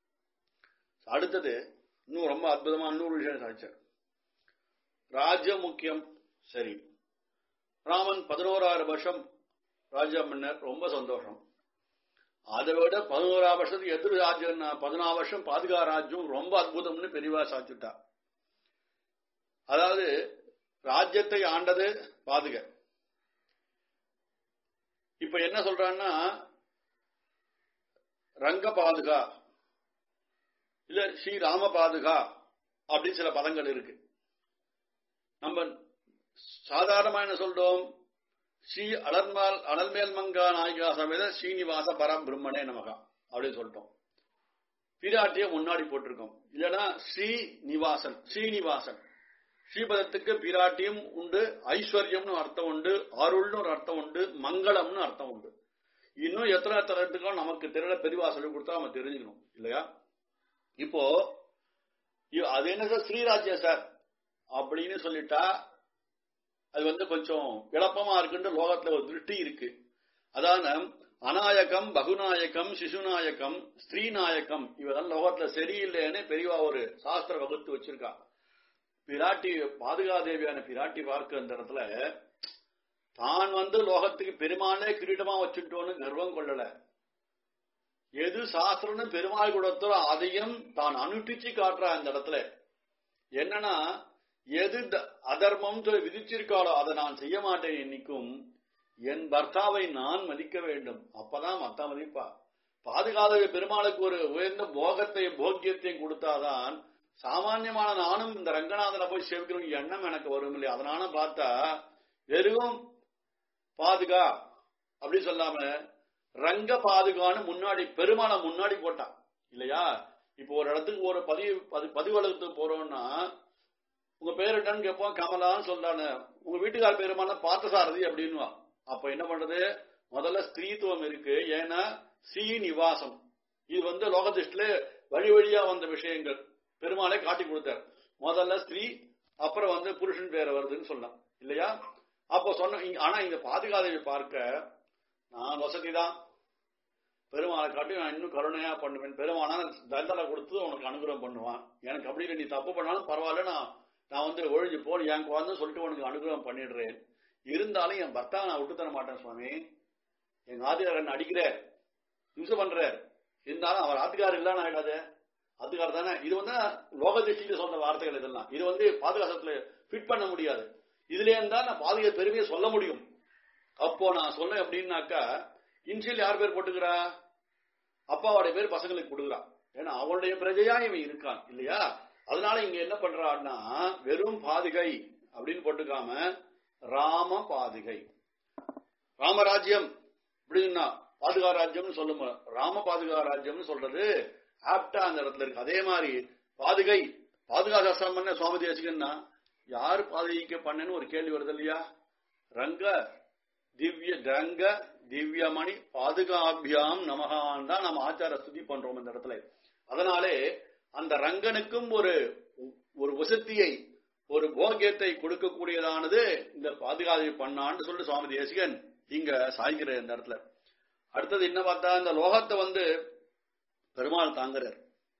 அடுத்தது இன்னும் ரொம்ப அற்புதமா இன்னொரு விஷயம் சாதிச்சார் ராஜ்ய முக்கியம் சரி ராமன் பதினோராயிரம் வருஷம் ராஜ்யம் மன்னர் ரொம்ப சந்தோஷம் அதை விட பதினோராம் வருஷத்துக்கு எதிர் ராஜ்யம் பதினாறு வருஷம் பாதுகா ராஜ்யம் ரொம்ப அற்புதம்னு பெரியவா சாதிச்சுட்டா அதாவது ராஜ்யத்தை ஆண்டது பாதுக இப்ப என்ன சொல்றான்னா ரங்க பாதுகா இல்ல ஸ்ரீ ராம பாதுகா அப்படின்னு சில பதங்கள் இருக்கு நம்ம சாதாரணமா என்ன சொல்றோம் ஸ்ரீ அலர்மால் அனல்மேல் மங்கா நாயகா சமேத ஸ்ரீனிவாச பரபிரம்மனே நமகா அப்படின்னு சொல்லிட்டோம் பிராட்டிய முன்னாடி போட்டிருக்கோம் இல்லைன்னா ஸ்ரீ நிவாசன் ஸ்ரீனிவாசன் ஸ்ரீபதத்துக்கு பிராட்டியும் உண்டு ஐஸ்வர்யம்னு அர்த்தம் உண்டு அருள்னு ஒரு அர்த்தம் உண்டு மங்களம்னு அர்த்தம் உண்டு இன்னும் எத்தனை எத்தனை இடத்துக்கும் நமக்கு தெரியல பெரியவா சொல்லி கொடுத்தா நம்ம தெரிஞ்சுக்கணும் இல்லையா இப்போ இ- அது என்ன சார் ஸ்ரீராஜ்யா சார் அப்படின்னு சொல்லிட்டா அது வந்து கொஞ்சம் இழப்பமா இருக்குன்னு லோகத்துல ஒரு திருஷ்டி இருக்கு அதான அநாயகம் பகுநாயகம் சிசுநாயகம் ஸ்ரீநாயகம் இவரெல்லாம் லோகத்துல சரியில்லைன்னு பெரியவா ஒரு சாஸ்திர வகுத்து வச்சிருக்கா பிராட்டி பாதுகாதேவியான பிராட்டி பார்க்க அந்த இடத்துல தான் வந்து லோகத்துக்கு பெருமாளே கிரீடமா வச்சுட்டோன்னு கர்வம் கொள்ளல எது சாஸ்திரம்னு பெருமாள் கொடுத்தோ அதையும் தான் அனுஷ்டிச்சு காட்டுறா அந்த இடத்துல என்னன்னா எது த- அதர்மம் சொல்லி விதிச்சிருக்காளோ அதை நான் செய்ய மாட்டேன் என்னைக்கும் என் பர்த்தாவை நான் மதிக்க வேண்டும் அப்பதான் மத்த மதிப்பா பாதுகாத பெருமாளுக்கு ஒரு உயர்ந்த போகத்தையும் போக்கியத்தையும் கொடுத்தாதான் சாமான்யமான நானும் இந்த ரங்கநாதனை போய் சேவிக்கணும் எண்ணம் எனக்கு வரும் இல்லையா அதனால பார்த்தா வெறும் பாதுகா அப்படி சொல்லாம ரங்க பாதுகான்னு முன்னாடி பெருமாளை முன்னாடி போட்டான் இல்லையா இப்போ ஒரு இடத்துக்கு ஒரு பதிவு பதி- பதிவலகத்துக்கு போறோம்னா உங்க பேர் என்னன்னு கேட்போம் கமலான்னு சொல்றானு உங்க வீட்டுக்கார பேருமான பார்த்தசாரதி அப்படின்னுவா அப்ப என்ன பண்றது முதல்ல ஸ்திரீத்துவம் இருக்கு ஏன்னா ஸ்ரீ நிவாசம் இது வந்து லோகதிஷ்டில வழி வழியா வந்த விஷயங்கள் பெருமாளை காட்டி கொடுத்தார் முதல்ல ஸ்திரீ அப்புறம் வந்து புருஷன் பேர் வருதுன்னு சொல்லலாம் இல்லையா அப்போ சொன்ன இங்க- ஆனா இந்த பாதுகாதவை பார்க்க நான் வசதி தான் பெருமாளை காட்டி நான் இன்னும் கருணையா பண்ணுவேன் பெருமானா தண்டனை கொடுத்து உனக்கு அனுகிரகம் பண்ணுவான் எனக்கு அப்படி இல்லை, நீ தப்பு பண்ணாலும் பரவாயில்ல நான் நான் வந்து ஒழிஞ்சு போல் என் குழந்தை சொல்லிட்டு உனக்கு அனுகிரகம் பண்ணிடுறேன் இருந்தாலும் என் பர்த்தாவை நான் விட்டு தர மாட்டேன் சுவாமி எங்க ஆதிகாரர் என்ன அடிக்கிறார் யூஸ் பண்றார் இருந்தாலும் அவர் ஆத்துக்காரர் இல்லன்னு ஆயிடாது ஆத்துக்காரர் தானே இது வந்து லோக திருஷ்டியில சொன்ன வார்த்தைகள் இதெல்லாம் இது வந்து பாதுகாசத்துல ஃபிட் பண்ண முடியாது இதுல இருந்தா நான் பாதுகா பெருமையை சொல்ல முடியும் அப்போ நான் சொன்னேன் அப்படின்னாக்கா இன்சியல் யார் பேர் போட்டுக்கிறா அப்பாவோட பேர் பசங்களுக்கு கொடுக்குறா ஏன்னா அவளுடைய பிரஜையா இவன் இருக்கான் இல்லையா அதனால இங்க என்ன பண்றான்னா வெறும் பாதுகை அப்படின்னு போட்டுக்காம ராம பாதுகை ராமராஜ்யம் அப்படின்னா பாதுகா ராஜ்யம்னு சொல்லும் ராம பாதுகா ராஜ்யம்னு சொல்றது ஆப்டா அந்த இடத்துல இருக்கு அதே மாதிரி பாதுகை பாதுகா சாஸ்திரம் பண்ண சுவாமி தேசிகன்னா யார் பாதுகைக்க பண்ணேன்னு ஒரு கேள்வி வருது இல்லையா ரங்க திவ்ய ரங்க திவ்யமணி பாதுகாபியாம் நமகான் தான் நம்ம ஆச்சார ஸ்துதி பண்றோம் இந்த இடத்துல அதனாலே அந்த ரங்கனுக்கும் ஒரு ஒரு வசத்தியை ஒரு போகியத்தை கொடுக்கக்கூடியதானது இந்த பாதுகாப்பு பண்ணான்னு சொல்லி சுவாமி தேசிகன் இங்க சாய்கிற இந்த இடத்துல அடுத்தது என்ன பார்த்தா இந்த லோகத்தை வந்து பெருமாள் தாங்குறார்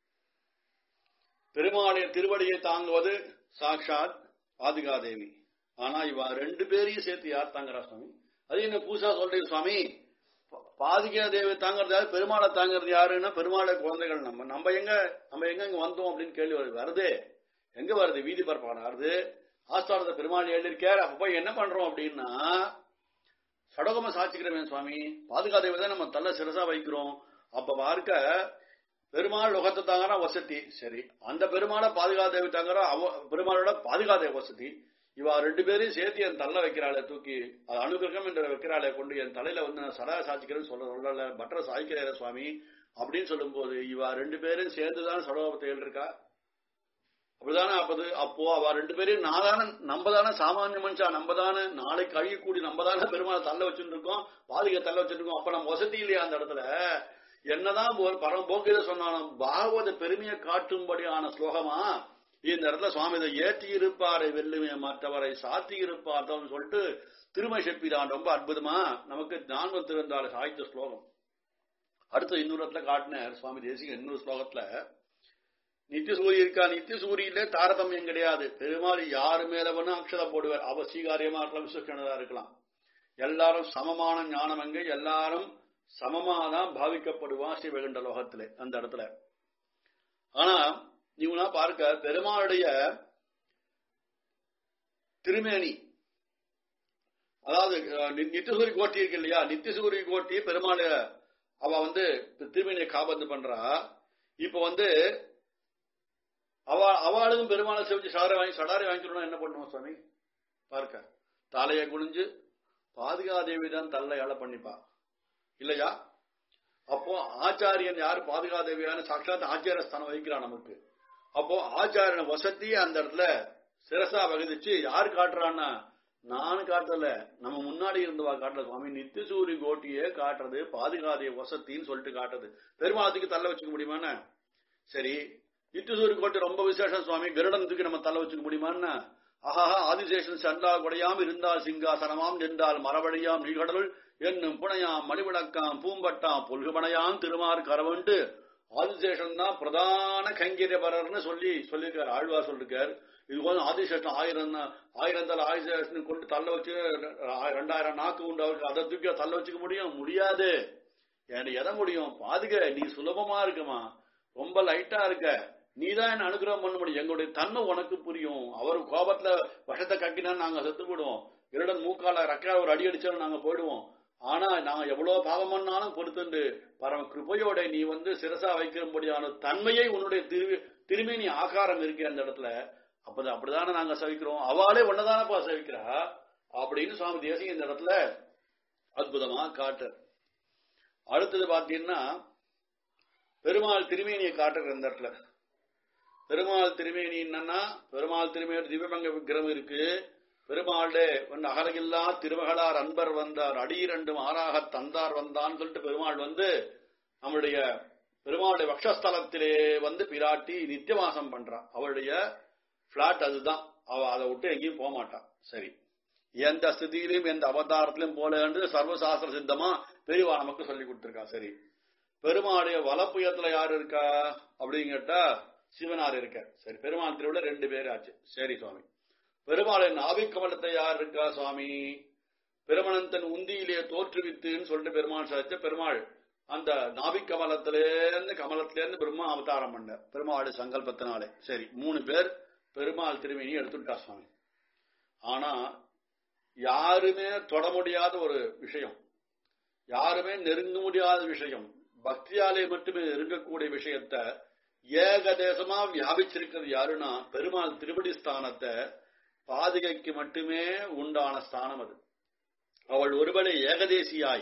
பெருமாளுடைய திருவடியை தாங்குவது சாக்ஷாத் பாதுகாதேவி ஆனா இவ ரெண்டு பேரையும் சேர்த்து யார் தாங்குறா சுவாமி அது என்ன பூசா சொல்றீங்க சுவாமி பா- பாதுகா தேவி தாங்குறது யாரு பெருமாளை தாங்குறது யாருன்னா பெருமாளை குழந்தைகள் நம்ம நம்ம எங்க நம்ம எங்க இங்க வந்தோம் அப்படின்னு கேள்வி வருது வருது எங்க வருது வீதி பரப்பான வருது ஆஸ்தானத்தை பெருமாள் எழுதியிருக்கார் அப்ப போய் என்ன பண்றோம் அப்படின்னா சடகம சாட்சிக்கிறவன் சுவாமி பாதுகாதேவி தான் நம்ம தள்ள சிரசா வைக்கிறோம் அப்ப பார்க்க பெருமாள் லோகத்தை தாங்கறா வசதி சரி அந்த பெருமாளை பாதுகாதேவி தாங்கறா அவ பெருமாளோட பாதுகாதேவி வசதி இவ ரெண்டு பேரையும் சேர்த்து என் தள்ள வைக்கிறாளே தூக்கி அது அனுகிரகம் என்று வைக்கிறாளே கொண்டு என் தலையில வந்து நான் சடா சாட்சிக்கிறேன்னு சொல்ல சொல்லல பட்டரை சாய்க்கிறாரு சுவாமி அப்படின்னு சொல்லும்போது இவ ரெண்டு பேரும் சேர்ந்துதான் சடோபத்தை இருக்கா அப்படிதானே அப்பது அப்போ அவ ரெண்டு பேரையும் நான் தானே நம்ம தானே சாமானிய மனுஷா நம்ம தானே நாளைக்கு கழியக்கூடிய நம்ம தானே பெருமாளை தள்ள வச்சுட்டு இருக்கோம் பாதிக்க தள்ள வச்சுட்டு இருக்கோம் அப்ப நம்ம வசதி இல்லையா அந்த இடத்துல என்னதான் ஒரு பரம் போக்கில சொன்னாலும் பாகவத பெருமையை காட்டும்படியான ஸ்லோகமா இந்த இடத்துல சுவாமி இதை ஏற்றி இருப்பாரை வெல்லுமே மற்றவரை சாத்தி இருப்பார் சொல்லிட்டு திருமை செப்பிதான் ரொம்ப அற்புதமா நமக்கு ஞானம் திருந்தால சாய்த்த ஸ்லோகம் அடுத்து இன்னொரு இடத்துல காட்டினார் சுவாமி தேசிக இன்னொரு ஸ்லோகத்துல நித்திய சூரிய இருக்கா நித்திய சூரியில தாரதமியம் கிடையாது பெருமாள் யாரு மேல வேணும் அக்ஷதை போடுவார் அவ ஸ்ரீகாரியமா இருக்கலாம் விசுவனதா இருக்கலாம் எல்லாரும் சமமான ஞானம் எங்க எல்லாரும் சமமாதான் பாவிக்கப்படுவா ஸ்ரீ வைகுண்ட லோகத்திலே அந்த இடத்துல ஆனா நீங்களா பார்க்க பெருமாளுடைய திருமேனி அதாவது அஹ், நி- நித்தியசூரி கோட்டி இருக்கு இல்லையா நித்தியசூரி கோட்டி பெருமாள் அவ வந்து திருமணியை காபந்து பண்றா இப்ப வந்து அவ அவளுக்கும் பெருமாளை செவிச்சு சடாரை வாங்கி சடாரை வாங்கிக்கணும் என்ன பண்ணுவோம் சுவாமி பார்க்க தலையை குனிஞ்சு பாதுகாதேவி தான் தள்ள ஏழை பண்ணிப்பா இல்லையா அப்போ ஆச்சாரியன் யார் பாதுகாதேவியான சாட்சாத் ஆச்சாரிய ஸ்தானம் வகிக்கிறான் நமக்கு அப்போ ஆச்சாரியன் வசதி அந்த இடத்துல சிரசா வகுதிச்சு யார் காட்டுறான்னா நான் காட்டல நம்ம முன்னாடி இருந்தவா காட்டல சுவாமி நித்திசூரி கோட்டியே காட்டுறது பாதுகாதே வசத்தின்னு சொல்லிட்டு காட்டுறது பெருமாளத்துக்கு தள்ள வச்சுக்க முடியுமாண்ணே சரி நித்திசூரி கோட்டை ரொம்ப விசேஷம் சுவாமி கருடனுக்கு நம்ம தள்ள வச்சுக்க முடியுமான்னா ஆஹா ஆதிசேஷன் சண்டால் கொடையாம் இருந்தால் சிங்காசனமாம் நின்றால் மரவழியாம் நீகடலுள் என்னும் புனையாம் மணிவிளக்காம் பூம்பட்டாம் பொல்குமனையாம் திருமார் கரவண்டு ஆதிசேஷன் தான் பிரதான கைங்கரியபரர்னு சொல்லி சொல்லியிருக்கார் ஆழ்வா சொல்லிருக்கார் இது போல ஆதிசேஷன் ஆயிரம் ஆயிரம் தலை ஆதிசேஷன் கொண்டு தள்ள வச்சு ரெண்டாயிரம் நாக்கு உண்டு அவருக்கு அதை தூக்கி தள்ள வச்சுக்க முடியும் முடியாது எனக்கு எதை முடியும் பாதுக நீ சுலபமா இருக்குமா ரொம்ப லைட்டா இருக்க நீ தான் என்ன அனுகிரகம் பண்ண முடியும் எங்களுடைய தன்மை உனக்கு புரியும் அவர் கோபத்துல விஷத்தை கக்கினா நாங்க செத்து போடுவோம் இருடன் மூக்கால ரக்கா ஒரு அடி அடிச்சாலும் நாங்க போயிடுவோம் ஆனா நாங்க எவ்வளவு பாவம் பண்ணாலும் பொறுத்துண்டு பரம கிருபையோட நீ வந்து சிரசா வைக்கும்படியான தன்மையை உன்னுடைய திரு திரும்பி நீ ஆகாரம் இருக்கு அந்த இடத்துல அப்பதான் அப்படிதானே நாங்க சவிக்கிறோம் அவளே ஒன்னதானப்பா சவிக்கிறா அப்படின்னு சுவாமி தேசிக இந்த இடத்துல அற்புதமா காட்டு அடுத்தது பாத்தீங்கன்னா பெருமாள் திருமேனியை காட்டுற இந்த இடத்துல பெருமாள் திருமேனி என்னன்னா பெருமாள் திருமேனி திவ்யமங்க விக்கிரகம் இருக்கு பெருமாளே வந்து அகலகில்லா திருமகளார் அன்பர் வந்தார் அடி ரெண்டும் ஆறாக தந்தார் வந்தான் சொல்லிட்டு பெருமாள் வந்து நம்மளுடைய பெருமாளுடைய வக்ஷஸ்தலத்திலே வந்து பிராட்டி நித்தியவாசம் பண்றான் அவளுடைய பிளாட் அதுதான் அவ அதை விட்டு எங்கேயும் போக மாட்டான் சரி எந்த ஸ்திதியிலும் எந்த அவதாரத்திலும் போல என்று சர்வசாஸ்திர சித்தமா பெரியவா நமக்கு சொல்லி கொடுத்திருக்கா சரி பெருமாளுடைய வலப்புயத்துல யாரு இருக்கா அப்படின்னு கேட்டா சிவனார் இருக்க சரி பெருமாள் திருவிழா ரெண்டு பேர் ஆச்சு சரி சுவாமி பெருமாளின் ஆவிக்கமலத்தை யார் இருக்கா சுவாமி பெருமனந்தன் உந்தியிலே தோற்றுவித்துன்னு சொல்லிட்டு பெருமாள் சாதிச்ச பெருமாள் அந்த நாபிக் கமலத்திலேருந்து கமலத்திலேருந்து பிரம்மா அவதாரம் பண்ண பெருமாள் சங்கல்பத்தினாலே சரி மூணு பேர் பெருமாள் திருமணி எடுத்துட்டா சுவாமி ஆனா யாருமே தொட முடியாத ஒரு விஷயம் யாருமே நெருங்க முடியாத விஷயம் பக்தியாலே மட்டுமே நெருங்கக்கூடிய விஷயத்த ஏகதேசமா வியாபிச்சிருக்கிறது யாருன்னா பெருமாள் திருப்படி ஸ்தானத்தை பாதுகைக்கு மட்டுமே உண்டான ஸ்தானம் அது அவள் ஒருவளே ஏகதேசியாய்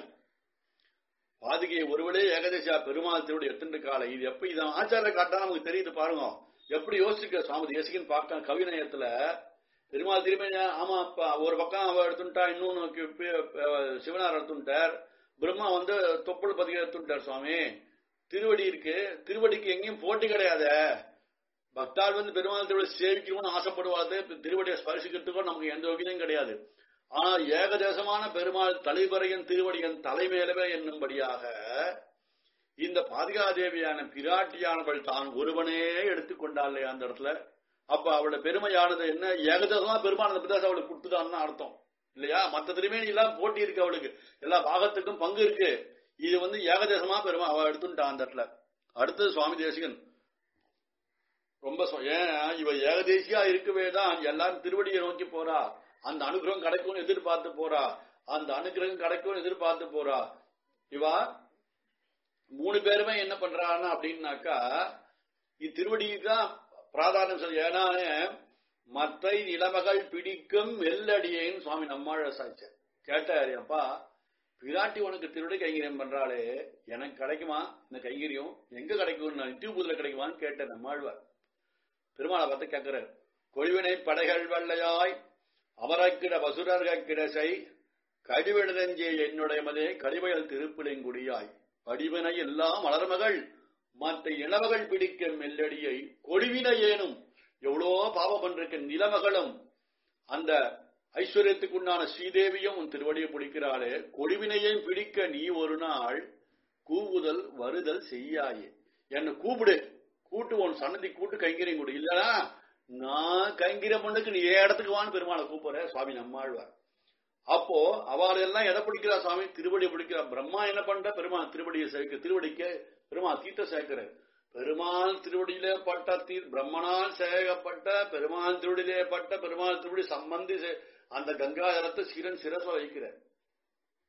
பாதுகையை ஒருவளே ஏகதேசியா பெருமாள் திருவடி எத்தனை காலை இது எப்ப இது ஆச்சார காட்டா நமக்கு தெரியுது பாருங்க எப்படி யோசிக்க சுவாமி தேசிகன் பார்க்க கவிநயத்துல பெருமாள் திரும்பி ஆமா அப்ப ஒரு பக்கம் அவ எடுத்துட்டா இன்னொன்னு சிவனார் எடுத்துட்டார் பிரம்மா வந்து தொப்புள் பதிக எடுத்துட்டார் சுவாமி திருவடி இருக்கு திருவடிக்கு எங்கேயும் போட்டி கிடையாது பக்தாள் வந்து பெருமாள் திருவடி சேவிக்கணும்னு ஆசைப்படுவாது திருவடியை ஸ்பரிசிக்கிறதுக்கோ நமக்கு எந்த வகையும் கிடையாது ஆனா ஏகதேசமான பெருமாள் தலைவரையின் திருவடியின் தலைமையிலவே என்னும்படியாக இந்த பாதுகாதேவியான பிராட்டியானவள் தான் ஒருவனே எடுத்துக்கொண்டாள் அந்த இடத்துல அப்ப அவளோட பெருமையானது என்ன ஏகதேசமா பெருமாள் பிரதேசம் அவளுக்கு கொடுத்துதான்னு அர்த்தம் இல்லையா மத்த திருமேனி எல்லாம் போட்டி இருக்கு அவளுக்கு எல்லா பாகத்துக்கும் பங்கு இருக்கு இது வந்து ஏகதேசமா பெருமா அவ எடுத்துட்டான் அந்த இடத்துல அடுத்தது சுவாமி தேசிகன் ரொம்ப ஏன் இவ ஏகதேசியா இருக்கவே தான் எல்லாரும் திருவடியை நோக்கி போறா அந்த அனுகிரகம் கிடைக்கும்னு எதிர்பார்த்து போறா அந்த அனுகிரகம் கிடைக்கும்னு எதிர்பார்த்து போறா இவா மூணு பேருமே என்ன பண்றான்னா அப்படின்னாக்கா இத்திருவடிக்கு தான் பிராதானியம் சொல்ல ஏன்னா மற்ற நிலமகள் பிடிக்கும் வெள்ளடியேன்னு சுவாமி நம்மாழ சாய்ச்ச கேட்டாரு அப்பா பிராட்டி உனக்கு திருவடி கைங்கரியம் பண்றாளே எனக்கு கிடைக்குமா இந்த கைங்கரியம் எங்க கிடைக்கும் நான் டியூபுல கிடைக்குமான்னு கேட்டேன் நம்மாழ்வார் பெருமாளை பார்த்து கேட்கிறார் கொழிவினை படைகள் வெள்ளையாய் அவரக்கிட வசுரர்கள் கிடசை கடிவிடதஞ்சே என்னுடைய மதே கடிவயல் திருப்பிலைங்குடியாய் படிவினை எல்லாம் மலர்மகள் மற்ற இளமகள் பிடிக்க மெல்லடியை கொடிவினை ஏனும் எவ்வளோ பாவம் பண்றிருக்க நிலமகளும் அந்த ஐஸ்வர்யத்துக்குண்டான ஸ்ரீதேவியும் உன் திருவடியை பிடிக்கிறாளே கொடிவினையையும் பிடிக்க நீ ஒரு நாள் கூவுதல் வருதல் செய்யாயே என்ன கூப்பிடு கூட்டு உன் சன்னதி கூட்டு கைங்கரியம் கொடு இல்லனா நான் கைங்கரியம் பண்ணுக்கு நீ ஏன் இடத்துக்கு வான்னு பெருமாளை கூப்பிடுற சுவாமி நம்மாழ்வார் அப்போ அவள் எல்லாம் எதை பிடிக்கிறா சுவாமி திருவடியை பிடிக்கிறா பிரம்மா என்ன பண்ற பெருமாள் திருவடியை சேர்க்க திருவடிக்கு பெருமாள் தீர்த்த சேர்க்கிறார் பெருமாள் திருவடியிலே பட்ட தீர் பிரம்மனால் சேகப்பட்ட பெருமாள் திருவடியிலே பட்ட பெருமாள் திருவடி சம்பந்தி அந்த கங்கா ஜலத்தை சீரன் சிரச வைக்கிறார்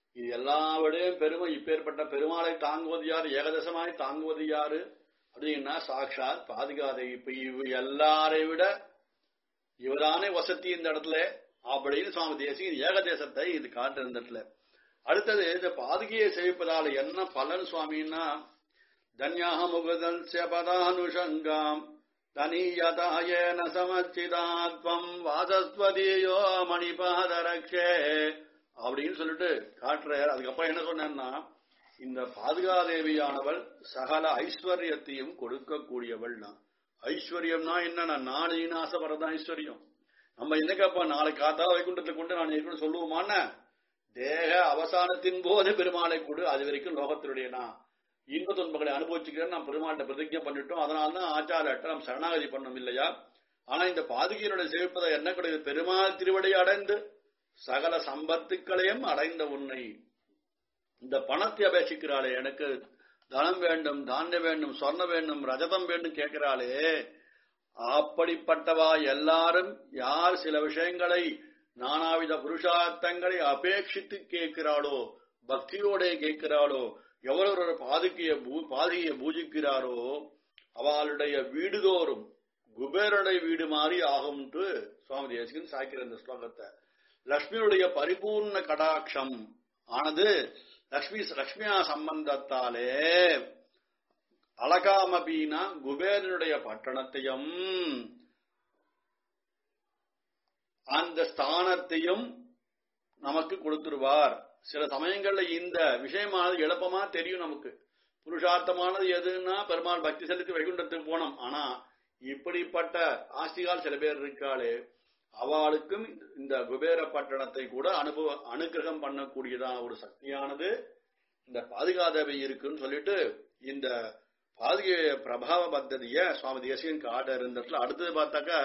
இது எல்லாவிடையும் பெருமை இப்பேற்பட்ட பெருமாளை தாங்குவது யாரு ஏகதசமாய் தாங்குவது யாரு அப்படின்னா சாட்சாத் பாதுகாதேவி இப்ப இவ எல்லாரை விட இவரானே வசதி இந்த இடத்துல அப்படின்னு சுவாமி தேசிகன் ஏகதேசத்தை இது காட்டு இந்த இடத்துல அடுத்தது இந்த பாதுகையை சேவிப்பதால என்ன பலன் சுவாமின்னா தன்யாக முகுதல்ய பதானுஷங்காம் தனீயதாயேன சமச்சிதாத்வம் வாசஸ்வதியோ மணிபாதரக்ஷே அப்படின்னு சொல்லிட்டு காட்டுறார் அதுக்கப்புறம் என்ன சொன்னேன்னா இந்த பாதுகாதேவியானவள் சகல ஐஸ்வர்யத்தையும் கொடுக்கக்கூடியவள் தான் ஐஸ்வர்யம்னா என்னன்னா நாளையின் ஆசைப்படுறது ஐஸ்வர்யம் நம்ம என்னக்கப்பா நாளை காத்தா வைகுண்டத்தை கொண்டு நான் இருக்கணும் சொல்லுவோமான தேக அவசானத்தின் போது பெருமாளை கொடு அது வரைக்கும் லோகத்தினுடைய நான் இன்ப துன்பங்களை அனுபவிச்சுக்கிறேன் நாம் பெருமாள்கிட்ட பிரதிஜை பண்ணிட்டோம் அதனால தான் ஆச்சாரட்ட நாம் சரணாகதி பண்ணோம் இல்லையா ஆனா இந்த பாதுகையினுடைய சேவிப்பதை என்ன கிடையாது பெருமாள் திருவடி அடைந்து சகல சம்பத்துக்களையும் அடைந்த உன்னை இந்த பணத்தை அபேட்சிக்கிறாளே எனக்கு தனம் வேண்டும் தானியம் வேண்டும் சொர்ண வேண்டும் ரஜதம் வேண்டும் கேட்கிறாளே அப்படிப்பட்டவா எல்லாரும் யார் சில விஷயங்களை நானாவித புருஷார்த்தங்களை அபேட்சித்து கேட்கிறாளோ பக்தியோட கேட்கிறாளோ எவ்வளவு ஒரு பாதுகைய பாதுகையை பூஜிக்கிறாரோ அவளுடைய வீடுதோறும் குபேரனுடைய வீடு மாதிரி ஆகும்ட்டு சுவாமி தேசிகன் சாய்க்கிற இந்த ஸ்லோகத்தை லக்ஷ்மியுடைய பரிபூர்ண கடாட்சம் ஆனது லக்ஷ்மி லக்ஷ்மியா சம்பந்தத்தாலே அழகாமபீனா குபேரனுடைய பட்டணத்தையும் அந்த ஸ்தானத்தையும் நமக்கு கொடுத்துருவார் சில சமயங்கள்ல இந்த விஷயமானது எളുப்பமா தெரியும் நமக்கு புருஷார்த்தமானது எதுன்னா பெருமாள் பக்தி செலுத்தி வைகுண்டத்துக்கு போனோம் ஆனா இப்படிப்பட்ட ஆஸ்திகால் சில பேர் இருக்காளே அவளுக்கும் இந்த குபேர பட்டணத்தை கூட அனுபவ அனுகிரகம் பண்ணக்கூடியதான ஒரு சக்தியானது இந்த பாதுகாதவை இருக்குன்னு சொல்லிட்டு இந்த பாதுகை பிரபாவ பத்ததிய சுவாமி தேசியன் காட்ட இருந்ததுல அடுத்தது பார்த்தாக்கா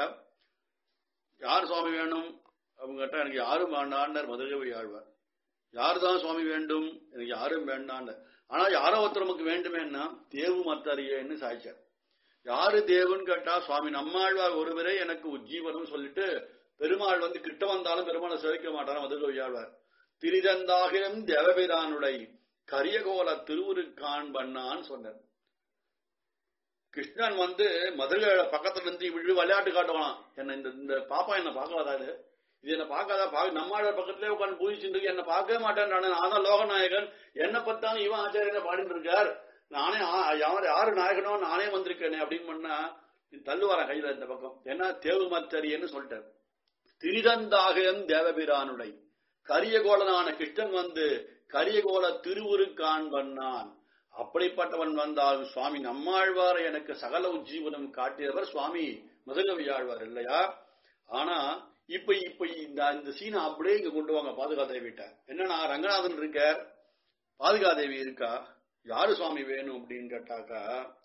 யார் சுவாமி வேணும் அவங்ககிட்ட எனக்கு யாரும் வேண்டான்னர் மதுரவி ஆழ்வார் யார் தான் சுவாமி வேண்டும் எனக்கு யாரும் வேண்டான்னு ஆனா யாரோ ஒருத்தர் நமக்கு வேண்டுமேன்னா தேவு மத்தறியன்னு சாய்ச்சார் யாரு தேவுன்னு கேட்டா சுவாமி நம்மாழ்வார் ஒருவரே எனக்கு உஜ்ஜீவனம் சொல்லிட்டு பெருமாள் வந்து கிட்ட வந்தாலும் பெருமாளை சேவிக்க மாட்டாரா மதுரை ஆழ்வார் திரிதந்தாகிலும் தேவபிரானுடை கரியகோல திருவுருக்கான் பண்ணான்னு சொன்னார் கிருஷ்ணன் வந்து மதுரை பக்கத்துல இருந்து விழு விளையாட்டு காட்டுவான் என்ன இந்த இந்த பாப்பா என்ன பார்க்காதா இது இது என்ன பார்க்காதா பார்க்க நம்மாட பக்கத்திலே உட்காந்து பூஜிச்சுட்டு இருக்கு என்ன பார்க்கவே மாட்டேன் நான் தான் லோகநாயகன் என்ன பத்தாலும் இவன் ஆச்சாரியனை பாடிட்டு இருக்கார் நானே யார் யாரு நாயகனோ நானே வந்திருக்கேனே அப்படின்னு பண்ணா தள்ளுவாரன் கையில இந்த பக்கம் ஏன்னா தேவு மத்தரியன்னு சொல்லிட்டார் திரிதந்தாகன் தேவபிரானுடை கரியகோளனான கிருஷ்ணன் வந்து கரியகோல திருவுருக்கான் பண்ணான் அப்படிப்பட்டவன் வந்தால் சுவாமி நம்மாழ்வாரை எனக்கு சகல உஜ்ஜீவனம் காட்டியவர் சுவாமி மதுகவியாழ்வார் இல்லையா ஆனா இப்ப இப்ப இந்த இந்த சீனை அப்படியே இங்க கொண்டு வாங்க பாதுகாதேவி வீட்டை என்னன்னா ரங்கநாதன் இருக்கார் பாதுகாதேவி இருக்கா யாரு சுவாமி வேணும் அப்படின்னு கேட்டாக்கா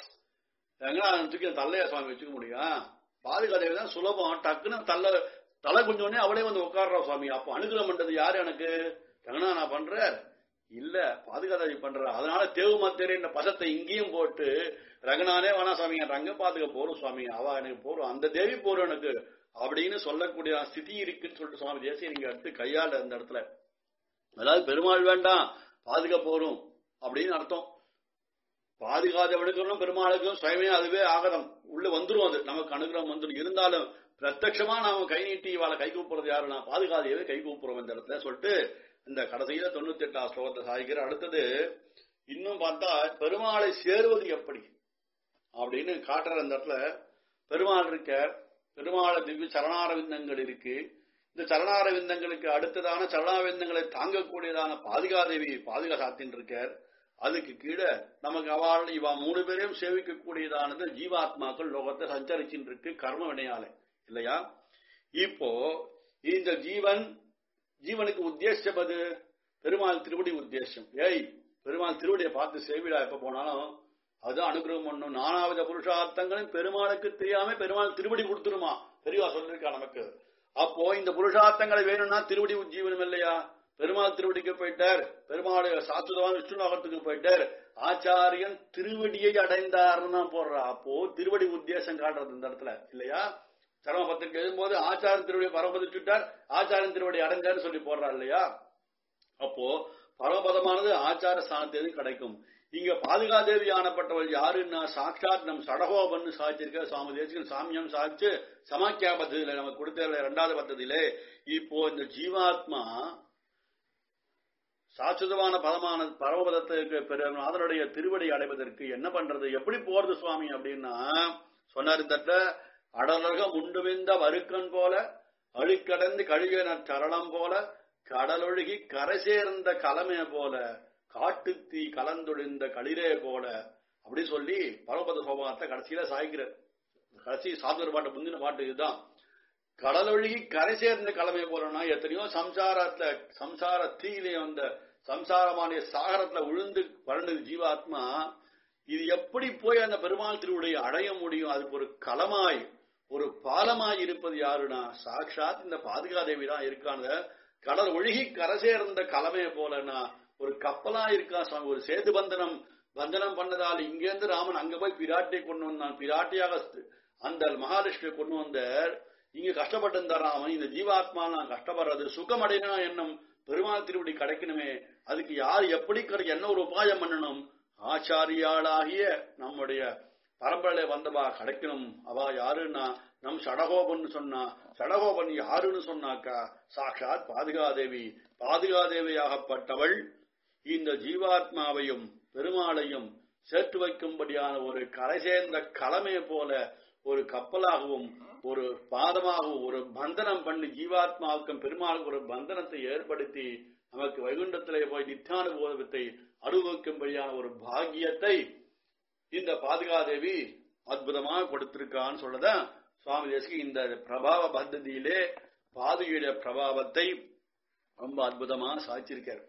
ரங்கநாதன் தூக்கி தல்லையா சுவாமி வச்சுக்க முடியும் பாதுகாதேவி தான் சுலபம் டக்குன்னு தள்ள தலை கொஞ்சோடனே அவளே வந்து உட்காடுறா சுவாமி அப்ப அனுகிரகம் பண்றது யாரு எனக்கு ரங்கநாதன் நான் பண்ற இல்ல பாதுகாதேவி பண்ற அதனால தேவு மத்தேரி இந்த பசத்தை இங்கேயும் போட்டு ரங்கநாதனே வேணா சுவாமி ரங்க பாதுக போறோம் சுவாமி அவ எனக்கு போறோம் அந்த தேவி போறோம் எனக்கு அப்படின்னு சொல்லக்கூடிய ஸ்திதி இருக்குன்னு சொல்லிட்டு சுவாமி தேசிய நீங்க எடுத்து கையாள அந்த இடத்துல அதாவது பெருமாள் வேண்டாம் பாதுகா போறோம் அப்படின்னு அர்த்தம் பாதுகாதவனுக்கும் பெருமாளுக்கும் சுயமே அதுவே ஆகதம் உள்ள வந்துரும் அது நமக்கு அனுகிரகம் வந்துடும் இருந்தாலும் பிரத்யட்சமா நாம கை நீட்டி இவாளை கை கூப்புறது யாருன்னா பாதுகாதையவே கை கூப்புறோம் இந்த இடத்துல சொல்லிட்டு இந்த கடைசியில தொண்ணூத்தி எட்டாம் ஸ்லோகத்தை சாய்க்கிற அடுத்தது இன்னும் பார்த்தா பெருமாளை சேருவது எப்படி அப்படின்னு காட்டுற அந்த இடத்துல பெருமாள் இருக்க பெருமாள திவ்ய சரணாரவிந்தங்கள் இருக்கு இந்த சரணாரவிந்தங்களுக்கு அடுத்ததான சரணாரவிந்தங்களை தாங்கக்கூடியதான பாதுகாதேவி பாதுகா சாத்தின் இருக்கார் அதுக்கு கீழே நமக்கு அவள் இவா மூணு பேரையும் சேவிக்கக்கூடியதானது ஜீவாத்மாக்கள் லோகத்தை சஞ்சரிச்சுட்டு இருக்கு கர்ம வினையால இல்லையா இப்போ இந்த ஜீவன் ஜீவனுக்கு உத்தேசப்பது பெருமாள் திருவடி உத்தேசம் ஏய் பெருமாள் திருவடியை பார்த்து சேவிடா எப்ப போனாலும் அது அனுகிரகம் பண்ணும் நானாவித புருஷார்த்தங்களும் பெருமாளுக்கு தெரியாம பெருமாள் திருவடி கொடுத்துருமா பெரியவா சொல்லிருக்கா நமக்கு அப்போ இந்த புருஷார்த்தங்களை வேணும்னா திருவடி உஜ்ஜீவனம் இல்லையா பெருமாள் திருவடிக்கு போயிட்டார் பெருமாள் சாஸ்வதமான விஷ்ணுலோகத்துக்கு போயிட்டார் ஆச்சாரியன் திருவடியை அடைந்தார்னு தான் போடுறா அப்போ திருவடி உத்தேசம் காட்டுறது இந்த இடத்துல இல்லையா சரம பத்திரிகை எழுதும்போது ஆச்சாரன் திருவடியை பரமதிச்சுட்டார் ஆச்சாரன் திருவடி அடைஞ்சார்னு சொல்லி போடுறா இல்லையா அப்போ பரமபதமானது ஆச்சார ஸ்தானத்திலிருந்து கிடைக்கும் இங்க பாதுகாதேவி ஆனப்பட்டவள் யாருன்னா சாட்சாத் நம் சடகோபன்னு சாதிச்சிருக்க சுவாமி தேசிகன் சாமியம் சாதிச்சு சமாக்கியா பத்ததியில நமக்கு கொடுத்த இரண்டாவது பத்ததியிலே இப்போ இந்த ஜீவாத்மா சாட்சுதமான பதமான பரமபதத்துக்கு பிறகு அதனுடைய திருவடி அடைவதற்கு என்ன பண்றது எப்படி போறது சுவாமி அப்படின்னா சொன்னார் இந்த இடத்துல அடலகம் உண்டுவிந்த வறுக்கன் போல அழுக்கடந்து கழுகின சரணம் போல கடலொழுகி கரை சேர்ந்த கலமே போல காட்டுத்தீ கலந்தொழிந்த களிரே போல அப்படி சொல்லி பரமபத சோபாகத்தை கடைசியில சாய்க்கிறார் கடைசி சாதுர பாட்டு முந்தின பாட்டு இதுதான் கடலொழுகி கரை சேர்ந்த கலமை போலனா எத்தனையோ சம்சாரத்துல சம்சார தீயிலே வந்த சம்சாரமான சாகரத்துல உழுந்து பரண்டது ஜீவாத்மா இது எப்படி போய் அந்த பெருமாள் திருவுடைய அடைய முடியும் அதுக்கு ஒரு களமாய் ஒரு பாலமாய் இருப்பது யாருன்னா சாட்சாத் இந்த பாதுகாதேவி தான் இருக்காங்க கடல் ஒழுகி கரை சேர்ந்த கலமைய போலனா ஒரு கப்பலா இருக்கா சுவாமி ஒரு சேது பந்தனம் பந்தனம் பண்ணதால் இங்கேருந்து ராமன் அங்க போய் பிராட்டியை கொண்டு வந்தான் பிராட்டியாக அந்த மகாலட்சுமியை கொண்டு வந்தார் இங்க கஷ்டப்பட்டு ராமன் இந்த ஜீவாத்மா நான் கஷ்டப்படுறது சுகமடைனா என்னும் பெருமாள் திருவடி கிடைக்கணுமே அதுக்கு யார் எப்படி கிடைக்க என்ன ஒரு உபாயம் பண்ணணும் ஆச்சாரியாளாகிய நம்முடைய பரம்பரையில வந்தவா கிடைக்கணும் அவ யாருன்னா நம் சடகோபன் சொன்னா சடகோபன் யாருன்னு சொன்னாக்கா சாட்சாத் பாதுகாதேவி பாதுகாதேவியாகப்பட்டவள் இந்த ஜீவாத்மாவையும் பெருமாளையும் சேர்த்து வைக்கும்படியான ஒரு கரை சேர்ந்த கலமே போல ஒரு கப்பலாகவும் ஒரு பாதமாகவும் ஒரு பந்தனம் பண்ணி ஜீவாத்மாவுக்கும் பெருமாளுக்கு ஒரு பந்தனத்தை ஏற்படுத்தி நமக்கு வைகுண்டத்திலே போய் நித்தியானுபவத்தை அனுபவிக்கும்படியான ஒரு பாக்கியத்தை இந்த பாதுகாதேவி அற்புதமாக கொடுத்திருக்கான்னு சொல்லதான் சுவாமி தேசிக்கு இந்த பிரபாவ பத்ததியிலே பாதுகையுடைய பிரபாவத்தை ரொம்ப அற்புதமா சாதிச்சிருக்கார்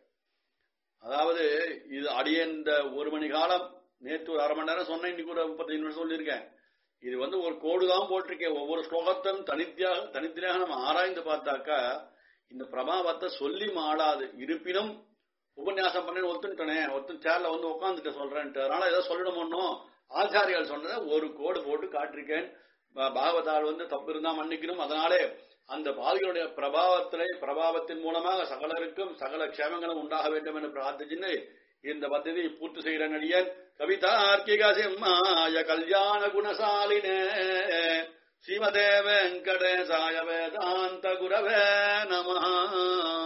அதாவது இது அடிய இந்த ஒரு மணி காலம் நேற்று ஒரு அரை மணி நேரம் சொன்னேன் இன்னைக்கு ஒரு முப்பத்தஞ்சு நிமிஷம் சொல்லியிருக்கேன் இது வந்து ஒரு கோடு தான் போட்டிருக்கேன் ஒவ்வொரு ஸ்லோகத்தையும் தனித்தியாக தனித்தனியாக நம்ம ஆராய்ந்து பார்த்தாக்கா இந்த பிரபாவத்தை சொல்லி மாளாது இருப்பினும் உபன்யாசம் பண்ணி ஒத்துட்டனே ஒத்து சேர்ல வந்து உட்காந்துட்டு சொல்றேன்ட்டு அதனால ஏதோ சொல்லணுமோ ஆச்சாரியால் சொன்னதை ஒரு கோடு போட்டு காட்டிருக்கேன் பாகவதால் வந்து தப்பு இருந்தா மன்னிக்கணும் அதனாலே அந்த பாதிகளுடைய பிரபாவத்திலே பிரபாவத்தின் மூலமாக சகலருக்கும் சகல க்ஷேமங்களும் உண்டாக வேண்டும் என்று பிரார்த்திச்சுன்னு இந்த பദ്ധதி பூர்த்தி செய்கிற நடிகன் கவிதார்க்கிக சிம்மாய கல்யாண குணசாலினே ஸ்ரீமதே வெங்கடேசாய வேதாந்த குரவே நம